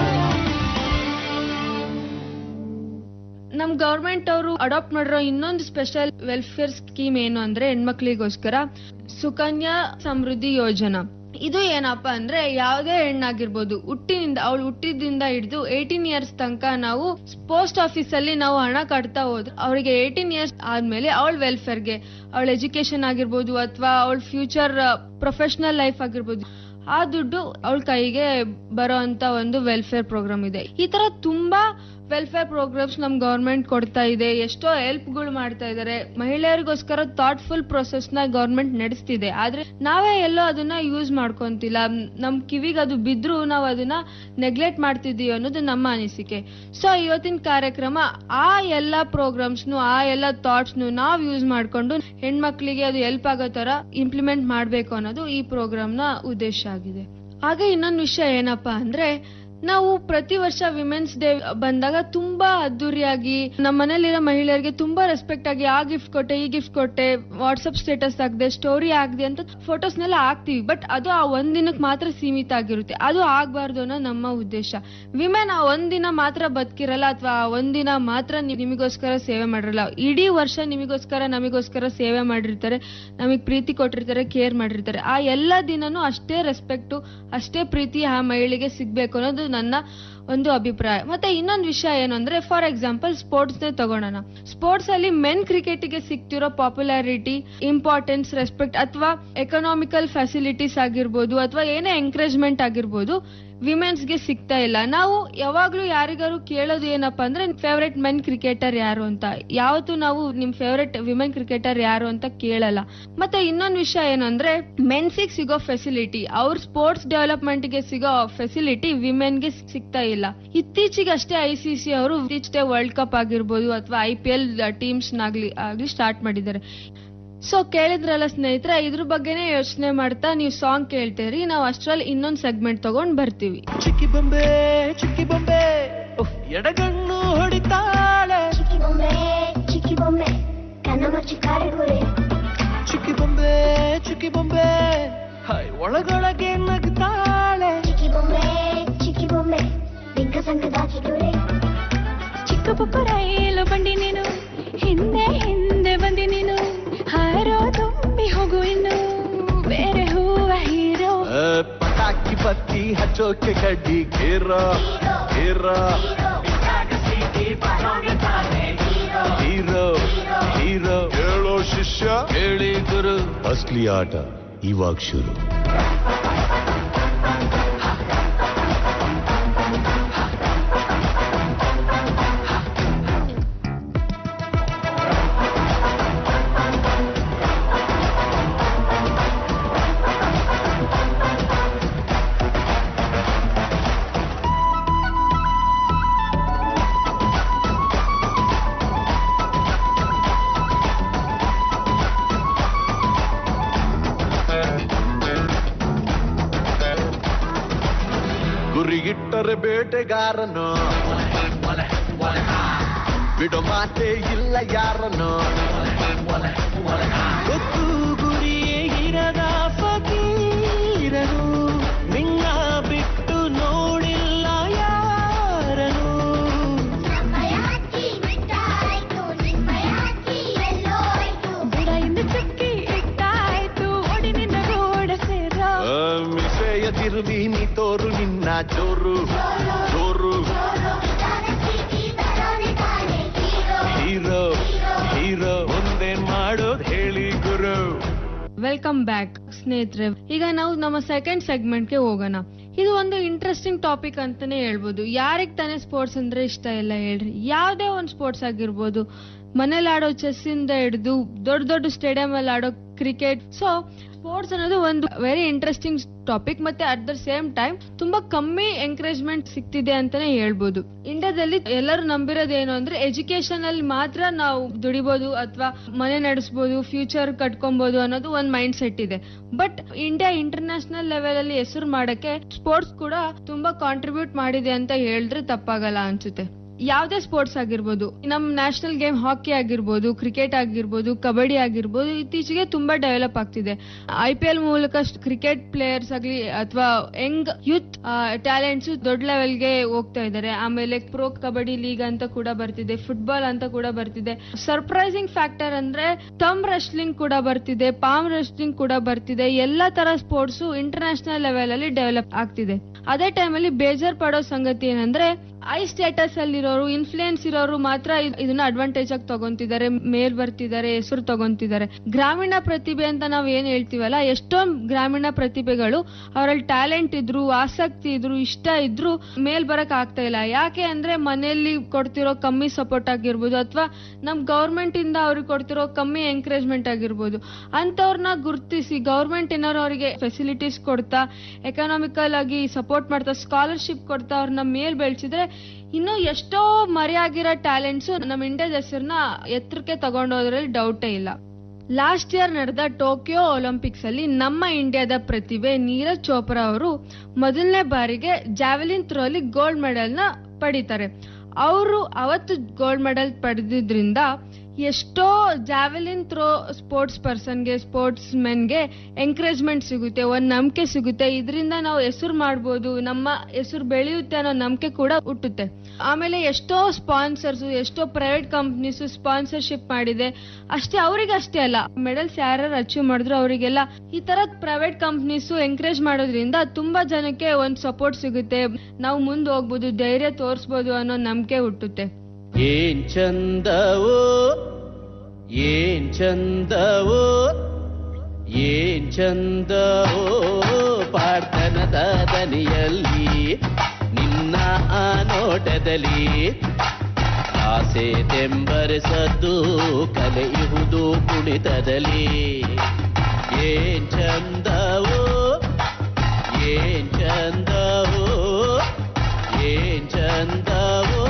ನಮ್ ಗವರ್ಮೆಂಟ್ ಅವರು ಅಡಾಪ್ಟ್ ಮಾಡಿರೋ ಇನ್ನೊಂದು ಸ್ಪೆಷಲ್ ವೆಲ್ಫೇರ್ ಸ್ಕೀಮ್ ಏನು ಅಂದ್ರೆ ಹೆಣ್ಮಕ್ಳಿಗೋಸ್ಕರ ಸುಕನ್ಯಾ ಸಮೃದ್ಧಿ ಯೋಜನಾ ಇದು ಏನಪ್ಪಾ ಅಂದ್ರೆ ಯಾವುದೇ ಹೆಣ್ಣಾಗಿರ್ಬೋದು ಹುಟ್ಟಿನಿಂದ ಅವಳು ಹುಟ್ಟಿದಿಂದ ಹಿಡಿದು ಏಯ್ಟೀನ್ ಇಯರ್ಸ್ ತನಕ ನಾವು ಪೋಸ್ಟ್ ಆಫೀಸ್ ಅಲ್ಲಿ ನಾವು ಹಣ ಕಟ್ತಾ ಹೋದ್ರೆ ಅವರಿಗೆ ಏಯ್ಟೀನ್ ಇಯರ್ಸ್ ಆದ್ಮೇಲೆ ಅವಳ ವೆಲ್ಫೇರ್ಗೆ ಅವಳ ಎಜುಕೇಶನ್ ಆಗಿರ್ಬೋದು ಅಥವಾ ಅವಳ ಫ್ಯೂಚರ್ ಪ್ರೊಫೆಷನಲ್ ಲೈಫ್ ಆಗಿರ್ಬೋದು ಆ ದುಡ್ಡು ಅವಳ ಕೈಗೆ ಬರೋ ಅಂತ ಒಂದು ವೆಲ್ಫೇರ್ ಪ್ರೋಗ್ರಾಮ್ ಇದೆ ಈ ತರ ತುಂಬಾ ವೆಲ್ಫೇರ್ ಪ್ರೋಗ್ರಾಮ್ಸ್ ನಮ್ ಗವರ್ಮೆಂಟ್ ಕೊಡ್ತಾ ಇದೆ ಎಷ್ಟೋ ಹೆಲ್ಪ್ ಗಳು ಮಾಡ್ತಾ ಇದಾರೆ ಮಹಿಳೆಯರಿಗೋಸ್ಕರ ಥಾಟ್ಫುಲ್ ಪ್ರೊಸೆಸ್ ನ ಗವರ್ಮೆಂಟ್ ನಡೆಸ್ತಿದೆ ಆದ್ರೆ ನಾವೇ ಎಲ್ಲೋ ಅದನ್ನ ಯೂಸ್ ಮಾಡ್ಕೊಂತಿಲ್ಲ ಮ್, ನಮ್ ಕಿವಿಗೆ ಅದು ಬಿದ್ರು ನಾವು ಅದನ್ನ ನೆಗ್ಲೆಕ್ಟ್ ಮಾಡ್ತಿದೀವಿ ಅನ್ನೋದು ನಮ್ಮ ಅನಿಸಿಕೆ ಸೊ ಇವತ್ತಿನ ಕಾರ್ಯಕ್ರಮ ಆ ಎಲ್ಲಾ ಪ್ರೋಗ್ರಾಮ್ಸ್ನು ಆ ಎಲ್ಲಾ ಥಾಟ್ಸ್ನು ನಾವ್ ಯೂಸ್ ಮಾಡ್ಕೊಂಡು ಹೆಣ್ಮಕ್ಳಿಗೆ ಅದು ಹೆಲ್ಪ್ ಆಗೋ ತರ ಇಂಪ್ಲಿಮೆಂಟ್ ಮಾಡ್ಬೇಕು ಅನ್ನೋದು ಈ ಪ್ರೋಗ್ರಾಮ್ ನ ಉದ್ದೇಶ ಆಗಿದೆ ಹಾಗೆ ಇನ್ನೊಂದು ವಿಷಯ ಏನಪ್ಪಾ ಅಂದ್ರೆ ನಾವು ಪ್ರತಿ ವರ್ಷ ವಿಮೆನ್ಸ್ ಡೇ ಬಂದಾಗ ತುಂಬಾ ಅದ್ದೂರಿಯಾಗಿ ನಮ್ಮ ಮನೇಲಿರೋ ಮಹಿಳೆಯರಿಗೆ ತುಂಬಾ ರೆಸ್ಪೆಕ್ಟ್ ಆಗಿ ಆ ಗಿಫ್ಟ್ ಕೊಟ್ಟೆ ಈ ಗಿಫ್ಟ್ ಕೊಟ್ಟೆ ವಾಟ್ಸ್ಆಪ್ ಸ್ಟೇಟಸ್ ಆಗದೆ ಸ್ಟೋರಿ ಆಗದೆ ಅಂತ ಫೋಟೋಸ್ನೆಲ್ಲ ಹಾಕ್ತಿವಿ ಬಟ್ ಅದು ಆ ಒಂದ್ ದಿನಕ್ಕೆ ಮಾತ್ರ ಸೀಮಿತ ಆಗಿರುತ್ತೆ ಅದು ಆಗ್ಬಾರ್ದು ಅನ್ನೋ ನಮ್ಮ ಉದ್ದೇಶ ವಿಮೆನ್ ಆ ಒಂದಿನ ಮಾತ್ರ ಬದುಕಿರಲ್ಲ ಅಥವಾ ಆ ಒಂದಿನ ಮಾತ್ರ ನಿ- ನಿಮಗೋಸ್ಕರ ಸೇವೆ ಮಾಡಿರಲ್ಲ ಇಡೀ ವರ್ಷ ನಿಮಗೋಸ್ಕರ ನಮಗೋಸ್ಕರ ಸೇವೆ ಮಾಡಿರ್ತಾರೆ ನಮಗೆ ಪ್ರೀತಿ ಕೊಟ್ಟಿರ್ತಾರೆ ಕೇರ್ ಮಾಡಿರ್ತಾರೆ ಆ ಎಲ್ಲ ದಿನನೂ ಅಷ್ಟೇ ರೆಸ್ಪೆಕ್ಟು ಅಷ್ಟೇ ಪ್ರೀತಿ ಆ ಮಹಿಳೆಗೆ ಸಿಗ್ಬೇಕು ಅನ್ನೋದು ನನ್ನ ಒಂದು ಅಭಿಪ್ರಾಯ ಮತ್ತೆ ಇನ್ನೊಂದು ವಿಷಯ ಏನು ಅಂದ್ರೆ ಫಾರ್ ಎಕ್ಸಾಂಪಲ್ ಸ್ಪೋರ್ಟ್ಸ್ ನೇ ತಗೊಳ್ಳೋಣ ಸ್ಪೋರ್ಟ್ಸ್ ಅಲ್ಲಿ ಮೆನ್ ಕ್ರಿಕೆಟ್ ಗೆ ಸಿಗ್ತಿರೋ ಪಾಪ್ಯುಲಾರಿಟಿ ಇಂಪಾರ್ಟೆನ್ಸ್ ರೆಸ್ಪೆಕ್ಟ್ ಅಥವಾ ಎಕನಾಮಿಕಲ್ ಫೆಸಿಲಿಟೀಸ್ ಆಗಿರ್ಬೋದು ಅಥವಾ ಏನೇ ಎಂಕರೇಜ್ಮೆಂಟ್ ಆಗಿರ್ಬೋದು ವಿಮೆನ್ಸ್ ಗೆ ಸಿಗ್ತಾ ಇಲ್ಲ ನಾವು ಯಾವಾಗ್ಲೂ ಯಾರಿಗಾರು ಕೇಳೋದು ಏನಪ್ಪಾ ಅಂದ್ರೆ ಫೇವರೆಟ್ ಮೆನ್ ಕ್ರಿಕೆಟರ್ ಯಾರು ಅಂತ ಯಾವತ್ತು ನಾವು ನಿಮ್ ಫೇವರೆಟ್ ವಿಮೆನ್ ಕ್ರಿಕೆಟರ್ ಯಾರು ಅಂತ ಕೇಳಲ್ಲ ಮತ್ತೆ ಇನ್ನೊಂದು ವಿಷಯ ಏನು ಅಂದ್ರೆ ಮೆನ್ಸಿಗೆ ಸಿಗೋ ಫೆಸಿಲಿಟಿ ಅವ್ರ ಸ್ಪೋರ್ಟ್ಸ್ ಡೆವಲಪ್ಮೆಂಟ್ ಗೆ ಸಿಗೋ ಫೆಸಿಲಿಟಿ ವಿಮೆನ್ ಗೆ ಸಿಗ್ತಾ ಇಲ್ಲ ಇತ್ತೀಚೆಗೆ ಅಷ್ಟೇ ಐ ಸಿ ಸಿ ಅವರು ಇತ್ತೀಚೆಗೆ ವರ್ಲ್ಡ್ ಕಪ್ ಆಗಿರ್ಬೋದು ಅಥವಾ ಐ ಪಿ ಎಲ್ ಟೀಮ್ಸ್ ನಾಗ್ಲಿ ಆಗ್ಲಿ ಸ್ಟಾರ್ಟ್ ಮಾಡಿದ್ದಾರೆ ಸೊ ಕೇಳಿದ್ರಲ್ಲ ಸ್ನೇಹಿತರೆ ಇದ್ರ ಬಗ್ಗೆನೇ ಯೋಚನೆ ಮಾಡ್ತಾ ನೀವು ಸಾಂಗ್ ಕೇಳ್ತೀರಿ ನಾವು ಅಷ್ಟ್ರಲ್ಲಿ ಇನ್ನೊಂದ್ ಸೆಗ್ಮೆಂಟ್ ತಗೊಂಡ್ ಬರ್ತೀವಿ ಚಿಕ್ಕಿ ಬೊಂಬೆ ಚಿಕ್ಕಿ ಬೊಂಬೆ ಉಫ್, ಎಡಗಣ್ಣು ಹೊಡಿತಾಳೆ ಚಿಕ್ಕಿ ಬೊಂಬೆ ಚಿಕ್ಕಿ ಬೊಂಬೆ ಕಣ್ಣ ಮುಚ್ಚಿ ಕಾಲಿಗುರೆ ಚಿಕ್ಕಿ ಬೊಂಬೆ ಚಿಕ್ಕಿ ಬೊಂಬೆ ಹಾಯ್ ಒಳಗೊಳಗೆ ನಗ್ತಾಳೆ ಸಂಕದಾಚಿದೂರೆ ಚಿಕ್ಕ ಪುಕ್ಕ ರೈಲು ಬಂಡಿ ನೀನು ಹಿಂದೆ ಹಿಂದೆ ಬಂದಿ ನೀನು ಹಾರೋ ತುಂಬಿ ಹೋಗು ಇನ್ನು ಬೇರೆ ಹೂವ ಹೀರೋ ಪಟಾಕಿ ಬತ್ತಿ ಹಚ್ಚೋಕೆ ಕಡ್ಡಿ ಕೇರ ಕೇರ ಹೀರೋ ಹೀರೋ ಹೇಳೋ ಶಿಷ್ಯ ಹೇಳಿ ಗುರು ಅಸ್ಲಿ ಆಟ ಇವಾಗ ಶುರು ಗುರಿಗಿಟ್ಟರೆ ಬೇಟೆಗಾರನು ಬಿಡೋ ಮಾತೆ ಇಲ್ಲ ಯಾರನು ಗೊತ್ತು ಗುರಿಯೇ ಇರದ ಫಕೀರನು ನಿನ್ನ ಬಿಟ್ಟು ನೋಡಿಲ್ಲ ಯಾರನು ಬಿಡ ಇಂದು ಚಕ್ಕಿ ಇಟ್ಟಾಯ್ತು ಓಡಿ ನಿನ್ನ ರೋಡ ಸೇರ ಆ, ಮಿಸೆಯ ತಿರುವಿ ನೀ ತೋರು ನಿನ್ನ ಜೋರು ಜೋರು ಹೀರೋ ಹೀರೋ ಮುಂದೇನ್ ಮಾಡೋದ್ ಹೇಳಿ ಗುರು ವೆಲ್ಕಮ್ ಬ್ಯಾಕ್ ಸ್ನೇಹಿತರೆ ಈಗ ನಾವು ನಮ್ಮ ಸೆಕೆಂಡ್ ಸೆಗ್ಮೆಂಟ್ಗೆ ಹೋಗೋಣ ಇದು ಒಂದು ಇಂಟ್ರೆಸ್ಟಿಂಗ್ ಟಾಪಿಕ್ ಅಂತಾನೆ ಹೇಳ್ಬೋದು ಯಾರಿಗ್ ತಾನೇ ಸ್ಪೋರ್ಟ್ಸ್ ಅಂದ್ರೆ ಇಷ್ಟ ಇಲ್ಲ ಹೇಳ್ರಿ ಯಾವ್ದೇ ಒಂದು ಸ್ಪೋರ್ಟ್ಸ್ ಆಗಿರ್ಬೋದು ಮನೇಲಿ ಆಡೋ ಚೆಸ್ ಇಂದ ಹಿಡಿದು ದೊಡ್ಡ ದೊಡ್ಡ ಸ್ಟೇಡಿಯಂ ಅಲ್ಲಿ ಆಡೋ ಕ್ರಿಕೆಟ್ ಸೊ ಸ್ಪೋರ್ಟ್ಸ್ ಅನ್ನೋದು ಒಂದು ವೆರಿ ಇಂಟ್ರೆಸ್ಟಿಂಗ್ ಟಾಪಿಕ್ ಮತ್ತೆ ಅಟ್ ದ ಸೇಮ್ ಟೈಮ್ ತುಂಬಾ ಕಮ್ಮಿ ಎಂಕರೇಜ್ಮೆಂಟ್ ಸಿಗ್ತಿದೆ ಅಂತಾನೆ ಹೇಳ್ಬೋದು ಇಂಡಿಯಾದಲ್ಲಿ ಎಲ್ಲರೂ ನಂಬಿರೋದು ಏನು ಅಂದ್ರೆ ಎಜುಕೇಶನ್ ಅಲ್ಲಿ ಮಾತ್ರ ನಾವು ದುಡಿಬಹುದು ಅಥವಾ ಮನೆ ನಡೆಸಬಹುದು ಫ್ಯೂಚರ್ ಕಟ್ಕೊಬಹುದು ಅನ್ನೋದು ಒಂದ್ ಮೈಂಡ್ ಸೆಟ್ ಇದೆ ಬಟ್ ಇಂಡಿಯಾ ಇಂಟರ್ನ್ಯಾಷನಲ್ ಲೆವೆಲ್ ಅಲ್ಲಿ ಹೆಸರು ಮಾಡಕ್ಕೆ ಸ್ಪೋರ್ಟ್ಸ್ ಕೂಡ ತುಂಬಾ ಕಾಂಟ್ರಿಬ್ಯೂಟ್ ಮಾಡಿದೆ ಅಂತ ಹೇಳಿದ್ರೆ ತಪ್ಪಾಗಲ್ಲ ಅನ್ಸುತ್ತೆ ಯಾವ್ದೇ ಸ್ಪೋರ್ಟ್ಸ್ ಆಗಿರ್ಬೋದು ನಮ್ ನ್ಯಾಷನಲ್ ಗೇಮ್ ಹಾಕಿ ಆಗಿರ್ಬೋದು ಕ್ರಿಕೆಟ್ ಆಗಿರ್ಬೋದು ಕಬಡ್ಡಿ ಆಗಿರ್ಬೋದು ಇತ್ತೀಚೆಗೆ ತುಂಬಾ ಡೆವಲಪ್ ಆಗ್ತಿದೆ ಐ ಪಿ ಎಲ್ ಮೂಲಕ ಕ್ರಿಕೆಟ್ ಪ್ಲೇಯರ್ಸ್ ಆಗ್ಲಿ ಅಥವಾ ಯಂಗ್ ಯೂತ್ ಟ್ಯಾಲೆಂಟ್ಸ್ ದೊಡ್ಡ ಲೆವೆಲ್ಗೆ ಹೋಗ್ತಾ ಇದ್ದಾರೆ ಆಮೇಲೆ ಪ್ರೋ ಕಬಡ್ಡಿ ಲೀಗ್ ಅಂತ ಕೂಡ ಬರ್ತಿದೆ ಫುಟ್ಬಾಲ್ ಅಂತ ಕೂಡ ಬರ್ತಿದೆ ಸರ್ಪ್ರೈಸಿಂಗ್ ಫ್ಯಾಕ್ಟರ್ ಅಂದ್ರೆ ತಮ್ ರೆಸ್ಲಿಂಗ್ ಕೂಡ ಬರ್ತಿದೆ ಪಾಮ್ ರೆಸ್ಲಿಂಗ್ ಕೂಡ ಬರ್ತಿದೆ ಎಲ್ಲಾ ತರ ಸ್ಪೋರ್ಟ್ಸ್ ಇಂಟರ್ನ್ಯಾಷನಲ್ ಲೆವೆಲ್ ಅಲ್ಲಿ ಡೆವಲಪ್ ಆಗ್ತಿದೆ ಅದೇ ಟೈಮಲ್ಲಿ ಬೇಜಾರ್ ಪಡೋ ಸಂಗತಿ ಏನಂದ್ರೆ ಐ ಸ್ಟೇಟಸ್ ಅಲ್ಲಿರೋರು ಇನ್ಫ್ಲೂಯೆನ್ಸ್ ಇರೋರು ಮಾತ್ರ ಇದ್- ಇದನ್ನ ಅಡ್ವಾಂಟೇಜ್ ಆಗಿ ತಗೊಂತಿದ್ದಾರೆ ಮೇಲ್ ಬರ್ತಿದ್ದಾರೆ ಹೆಸರು ತಗೊಂತಿದ್ದಾರೆ ಗ್ರಾಮೀಣ ಪ್ರತಿಭೆ ಅಂತ ನಾವ್ ಏನ್ ಹೇಳ್ತೀವಲ್ಲ ಎಷ್ಟೊಂದ್ ಗ್ರಾಮೀಣ ಪ್ರತಿಭೆಗಳು ಅವರಲ್ಲಿ ಟ್ಯಾಲೆಂಟ್ ಇದ್ರು ಆಸಕ್ತಿ ಇದ್ರು ಇಷ್ಟ ಇದ್ರು ಮೇಲ್ ಬರಕ್ ಆಗ್ತಾ ಇಲ್ಲ ಯಾಕೆ ಅಂದ್ರೆ ಮನೆಯಲ್ಲಿ ಕೊಡ್ತಿರೋ ಕಮ್ಮಿ ಸಪೋರ್ಟ್ ಆಗಿರ್ಬೋದು ಅಥವಾ ನಮ್ ಗೌರ್ಮೆಂಟ್ ಇಂದ ಅವ್ರಿಗೆ ಕೊಡ್ತಿರೋ ಕಮ್ಮಿ ಎಂಕರೇಜ್ಮೆಂಟ್ ಆಗಿರ್ಬೋದು ಅಂತವ್ರನ್ನ ಗುರುತಿಸಿ ಗೌರ್ಮೆಂಟ್ ಏನಾದ್ರು ಅವರಿಗೆ ಫೆಸಿಲಿಟೀಸ್ ಕೊಡ್ತಾ ಎಕನಾಮಿಕಲ್ ಆಗಿ ಸಪೋರ್ಟ್ ಮಾಡ್ತಾ ಸ್ಕಾಲರ್ಶಿಪ್ ಕೊಡ್ತಾ ಅವ್ರನ್ನ ಮೇಲ್ ಬೆಳೆಸಿದ್ರೆ ಇನ್ನು ಎಷ್ಟೋ ಮರೆಯಾಗಿರೋ ಟ್ಯಾಲೆಂಟ್ಸ್ ನಮ್ಮ ಇಂಡಿಯಾದ ಹೆಸರನ್ನ ಎತ್ತರಕ್ಕೆ ತಗೊಂಡೋದ್ರಲ್ಲಿ ಡೌಟೇ ಇಲ್ಲ ಲಾಸ್ಟ್ ಇಯರ್ ನಡೆದ ಟೋಕಿಯೋ ಒಲಿಂಪಿಕ್ಸ್ ಅಲ್ಲಿ ನಮ್ಮ ಇಂಡಿಯಾದ ಪ್ರತಿಭೆ ನೀರಜ್ ಚೋಪ್ರಾ ಅವರು ಮೊದಲನೇ ಬಾರಿಗೆ ಜಾವೆಲಿನ್ ಥ್ರೋ ಅಲ್ಲಿ ಗೋಲ್ಡ್ ಮೆಡಲ್ ನ ಪಡಿತಾರೆ ಅವರು ಅವತ್ತು ಗೋಲ್ಡ್ ಮೆಡಲ್ ಪಡೆದಿದ್ರಿಂದ ಎಷ್ಟೋ ಜಾವೆಲಿನ್ ಥ್ರೋ ಸ್ಪೋರ್ಟ್ಸ್ ಪರ್ಸನ್ಗೆ ಸ್ಪೋರ್ಟ್ಸ್ ಮೆನ್ಗೆ ಎಂಕರೇಜ್ಮೆಂಟ್ ಸಿಗುತ್ತೆ ಒಂದ್ ನಂಬಿಕೆ ಸಿಗುತ್ತೆ ಇದರಿಂದ ನಾವು ಹೆಸರು ಮಾಡ್ಬೋದು ನಮ್ಮ ಹೆಸರು ಬೆಳೆಯುತ್ತೆ ಅನ್ನೋ ನಂಬಿಕೆ ಕೂಡ ಹುಟ್ಟುತ್ತೆ ಆಮೇಲೆ ಎಷ್ಟೋ ಸ್ಪಾನ್ಸರ್ಸ್ ಎಷ್ಟೋ ಪ್ರೈವೇಟ್ ಕಂಪ್ನೀಸ್ ಸ್ಪಾನ್ಸರ್ಶಿಪ್ ಮಾಡಿದೆ ಅಷ್ಟೇ ಅವ್ರಿಗೆ ಅಷ್ಟೇ ಅಲ್ಲ ಮೆಡಲ್ಸ್ ಯಾರು ಅಚೀವ್ ಮಾಡಿದ್ರು ಅವರಿಗೆಲ್ಲ ಈ ತರ ಪ್ರೈವೇಟ್ ಕಂಪ್ನೀಸ್ ಎಂಕರೇಜ್ ಮಾಡೋದ್ರಿಂದ ತುಂಬಾ ಜನಕ್ಕೆ ಒಂದ್ ಸಪೋರ್ಟ್ ಸಿಗುತ್ತೆ ನಾವು ಮುಂದೆ ಹೋಗ್ಬೋದು ಧೈರ್ಯ ತೋರಿಸ್ಬೋದು ಅನ್ನೋ ನಂಬಿಕೆ ಹುಟ್ಟುತ್ತೆ ಏನ್ ಚಂದವೋ ಏನ್ ಚಂದವೋ ಏನ್ ಚಂದವೋ ಪಾರ್ಥನದ ದನಿಯಲ್ಲಿ ನಿನ್ನ ಆ ನೋಟದಲ್ಲಿ ಆಸೆ ತೆಂಬರಿಸದ್ದು ಕಲೆಯುವುದು ಕುಣಿತದಲ್ಲಿ ಏನ್ ಚಂದವೋ ಏನ್ ಚಂದವೋ ಏನ್ ಚಂದವೋ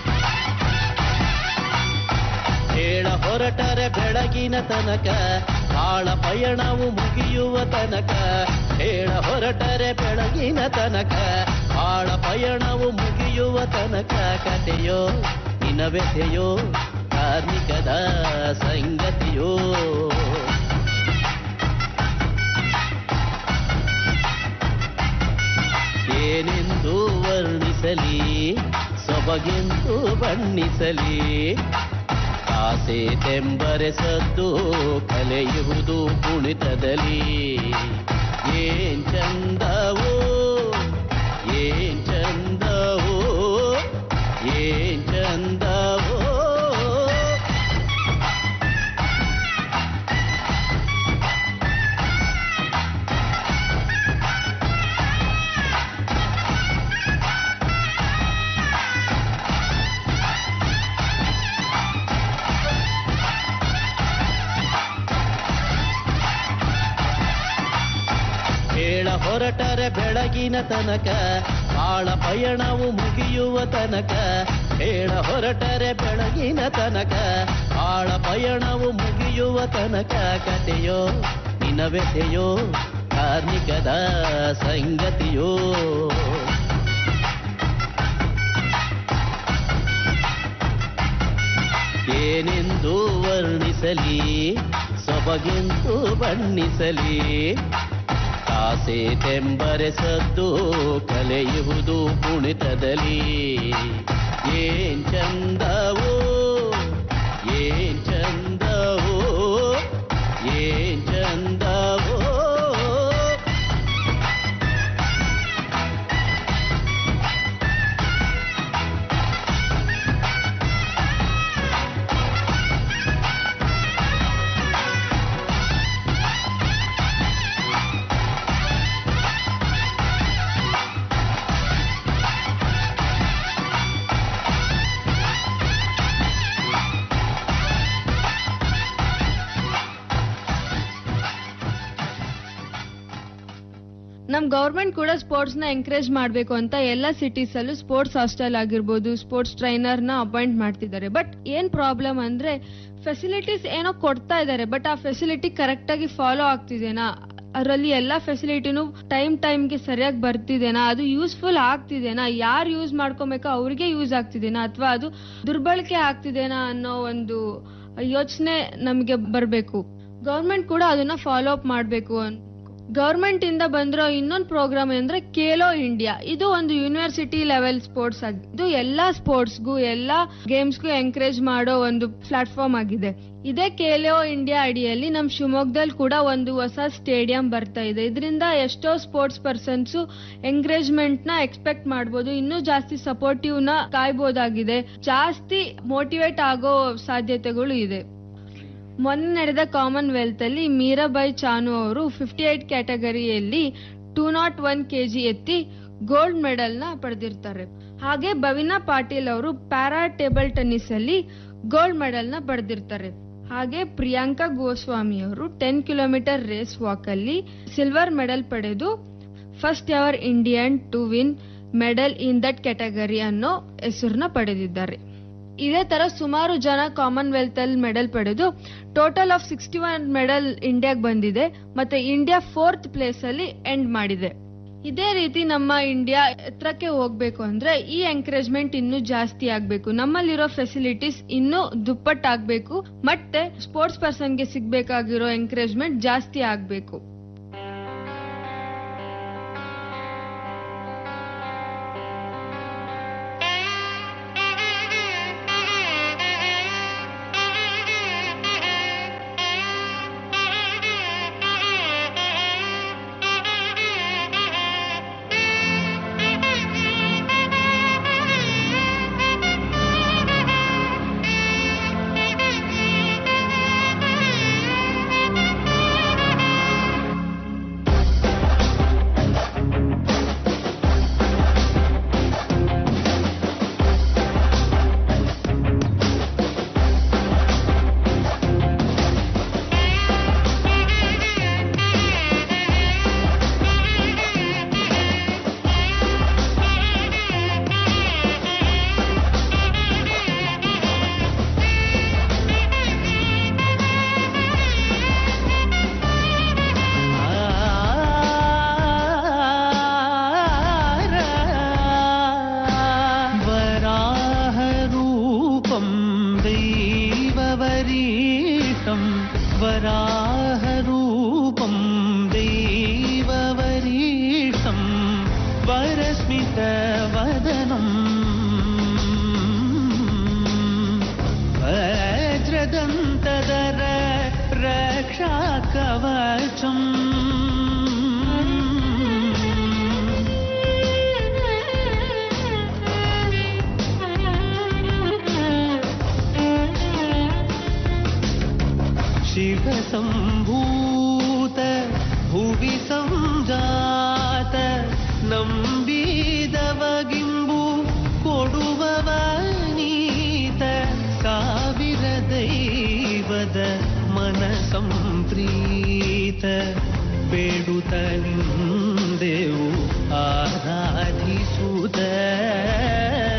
ಹೇಳ ಹೊರಟರೆ ಬೆಳಗಿನ ತನಕ ಆಳ ಪಯಣವು ಮುಗಿಯುವ ತನಕ ಹೇಳ ಹೊರಟರೆ ಬೆಳಗಿನ ತನಕ ಆಳ ಪಯಣವು ಮುಗಿಯುವ ತನಕ ಕಥೆಯೋ ನಿನವೆದೆಯೋ ಕಾರ್ಮಿಕದ ಸಂಗತಿಯೋ ಏನೆಂದು ವರ್ಣಿಸಲಿ ಸೊಬಗೆಂದು ಬಣ್ಣಿಸಲಿ ಆಸೆ ತೆಂಬರೆಸದ್ದು ಕಲೆಯುವುದು ಕುಣಿತದಲ್ಲಿ ಏನ್ ಚಂದವೋ ಏನ್ ಚಂದವೋ ಏನ್ ಚಂದವೋ ಹೇಳ ಹೊರಟರೆ ಬೆಳಗಿನ ತನಕ ಆಳ ಪಯಣವು ಮುಗಿಯುವ ತನಕ ಹೇಳ ಹೊರಟರೆ ಬೆಳಗಿನ ತನಕ ಆಳ ಪಯಣವು ಮುಗಿಯುವ ತನಕ ಕಥೆಯೋ ನಿನವೆದೆಯೋ ಕಾರ್ಮಿಕದ ಸಂಗತಿಯೋ ಏನೆಂದು ವರ್ಣಿಸಲಿ ಸೊಬಗೆಂದು ಬಣ್ಣಿಸಲಿ ಆಸೆ ತೆಂಬರೆಸದ್ದು ಕಲೆಯುವುದು ಕುಣಿತದಲ್ಲಿ ಏನ್ ಚಂದವೋ ಏನ್ ಚಂದವೋ ಏನ್ ಚಂದವೋ ನಮ್ ಗೌರ್ಮೆಂಟ್ ಕೂಡ ಸ್ಪೋರ್ಟ್ಸ್ ನ ಎಂಕರೇಜ್ ಮಾಡ್ಬೇಕು ಅಂತ ಎಲ್ಲ ಸಿಟೀಸ್ ಅಲ್ಲೂ ಸ್ಪೋರ್ಟ್ಸ್ ಹಾಸ್ಟೆಲ್ ಆಗಿರ್ಬೋದು ಸ್ಪೋರ್ಟ್ಸ್ ಟ್ರೈನರ್ ನ ಅಪಾಯಿಂಟ್ ಮಾಡ್ತಿದ್ದಾರೆ ಬಟ್ ಏನ್ ಪ್ರಾಬ್ಲಮ್ ಅಂದ್ರೆ ಫೆಸಿಲಿಟೀಸ್ ಏನೋ ಕೊಡ್ತಾ ಇದ್ದಾರೆ ಬಟ್ ಆ ಫೆಸಿಲಿಟಿ ಕರೆಕ್ಟ್ ಆಗಿ ಫಾಲೋ ಆಗ್ತಿದೆನಾ ಅದರಲ್ಲಿ ಎಲ್ಲಾ ಫೆಸಿಲಿಟಿನೂ ಟೈಮ್ ಟೈಮ್ಗೆ ಸರಿಯಾಗಿ ಬರ್ತಿದೆನಾ ಅದು ಯೂಸ್ಫುಲ್ ಆಗ್ತಿದೆನಾ ಯಾರು ಯೂಸ್ ಮಾಡ್ಕೊಬೇಕೋ ಅವ್ರಿಗೆ ಯೂಸ್ ಆಗ್ತಿದೆನಾ ಅಥವಾ ಅದು ದುರ್ಬಳಕೆ ಆಗ್ತಿದೆನಾ ಅನ್ನೋ ಒಂದು ಯೋಚನೆ ನಮಗೆ ಬರಬೇಕು ಗೌರ್ಮೆಂಟ್ ಕೂಡ ಅದನ್ನ ಫಾಲೋ ಅಪ್ ಮಾಡಬೇಕು ಗವರ್ಮೆಂಟ್ ಇಂದ ಬಂದಿರೋ ಇನ್ನೊಂದು ಪ್ರೋಗ್ರಾಮ್ ಅಂದ್ರೆ ಖೇಲೋ ಇಂಡಿಯಾ ಇದು ಒಂದು ಯೂನಿವರ್ಸಿಟಿ ಲೆವೆಲ್ ಸ್ಪೋರ್ಟ್ಸ್ ಆಗಿದ್ದು ಎಲ್ಲಾ ಸ್ಪೋರ್ಟ್ಸ್ಗೂ ಎಲ್ಲಾ ಗೇಮ್ಸ್ಗೂ ಎಂಕರೇಜ್ ಮಾಡೋ ಒಂದು ಪ್ಲಾಟ್ಫಾರ್ಮ್ ಆಗಿದೆ ಇದೇ ಖೇಲೋ ಇಂಡಿಯಾ ಅಡಿಯಲ್ಲಿ ನಮ್ ಶಿವಮೊಗ್ಗದಲ್ಲಿ ಕೂಡ ಒಂದು ಹೊಸ ಸ್ಟೇಡಿಯಂ ಬರ್ತಾ ಇದೆ ಇದರಿಂದ ಎಷ್ಟೋ ಸ್ಪೋರ್ಟ್ಸ್ ಪರ್ಸನ್ಸ್ ಎಂಕರೇಜ್ಮೆಂಟ್ ನ ಎಕ್ಸ್ಪೆಕ್ಟ್ ಮಾಡಬಹುದು ಇನ್ನೂ ಜಾಸ್ತಿ ಸಪೋರ್ಟಿವ್ ನ ಕಾಯ್ಬೋದಾಗಿದೆ ಜಾಸ್ತಿ ಮೋಟಿವೇಟ್ ಆಗೋ ಸಾಧ್ಯತೆಗಳು ಇದೆ ಮೊನ್ನೆ ನಡೆದ ಕಾಮನ್ವೆಲ್ತ್ ಅಲ್ಲಿ ಮೀರಾಬಾಯಿ ಚಾನು ಅವರು ಫಿಫ್ಟಿ ಏಟ್ ಕ್ಯಾಟಗರಿಯಲ್ಲಿ ಟೂ ನಾಟ್ ಒನ್ ಕೆಜಿ ಎತ್ತಿ ಗೋಲ್ಡ್ ಮೆಡಲ್ ನ ಪಡೆದಿರ್ತಾರೆ ಹಾಗೆ ಬವಿನಾ ಪಾಟೀಲ್ ಅವರು ಪ್ಯಾರಾ ಟೇಬಲ್ ಟೆನ್ನಿಸ್ ಅಲ್ಲಿ ಗೋಲ್ಡ್ ಮೆಡಲ್ ನ ಪಡೆದಿರ್ತಾರೆ ಹಾಗೆ ಪ್ರಿಯಾಂಕಾ ಗೋಸ್ವಾಮಿ ಅವರು ಟೆನ್ ಕಿಲೋಮೀಟರ್ ರೇಸ್ ವಾಕ್ ಅಲ್ಲಿ ಸಿಲ್ವರ್ ಮೆಡಲ್ ಪಡೆದು first our Indian to win medal in that category ಅನ್ನೋ ಹೆಸರನ್ನ ಪಡೆದಿದ್ದಾರೆ ಇದೇ ತರ ಸುಮಾರು ಜನ ಕಾಮನ್ವೆಲ್ತ್ ಅಲ್ಲಿ ಮೆಡಲ್ ಪಡೆದು total of sixty one medal ಇಂಡಿಯಾಗ್ ಬಂದಿದೆ ಮತ್ತೆ ಇಂಡಿಯಾ ಫೋರ್ತ್ ಪ್ಲೇಸ್ ಅಲ್ಲಿ ಎಂಡ್ ಮಾಡಿದೆ ಇದೇ ರೀತಿ ನಮ್ಮ ಇಂಡಿಯಾ ಎತ್ತರಕ್ಕೆ ಹೋಗ್ಬೇಕು ಅಂದ್ರೆ ಈ ಎಂಕರೇಜ್ಮೆಂಟ್ ಇನ್ನೂ ಜಾಸ್ತಿ ಆಗ್ಬೇಕು ನಮ್ಮಲ್ಲಿರೋ ಫೆಸಿಲಿಟೀಸ್ ಇನ್ನೂ ದುಪ್ಪಟ್ಟಾಗ್ಬೇಕು ಮತ್ತೆ ಸ್ಪೋರ್ಟ್ಸ್ ಪರ್ಸನ್ಗೆ ಸಿಗ್ಬೇಕಾಗಿರೋ ಎಂಕರೇಜ್ಮೆಂಟ್ ಜಾಸ್ತಿ ಆಗ್ಬೇಕು देववरीतं वराहरूपं देववरीतं वरस्मितवदनम् वज्रदन्तदर रक्षाकवचम् शिवसम्भूत भुवि सञ्जात ನಂಬಿದವಗಿಂಬು ಕೊಡುವವನೀತ ಸಾವಿರ ದೈವದ ಮನ ಸಂಪ್ರೀತ ಬೇಡುತ್ತ ನಿಂದೆವು ಆರಾಧಿಸುತ್ತ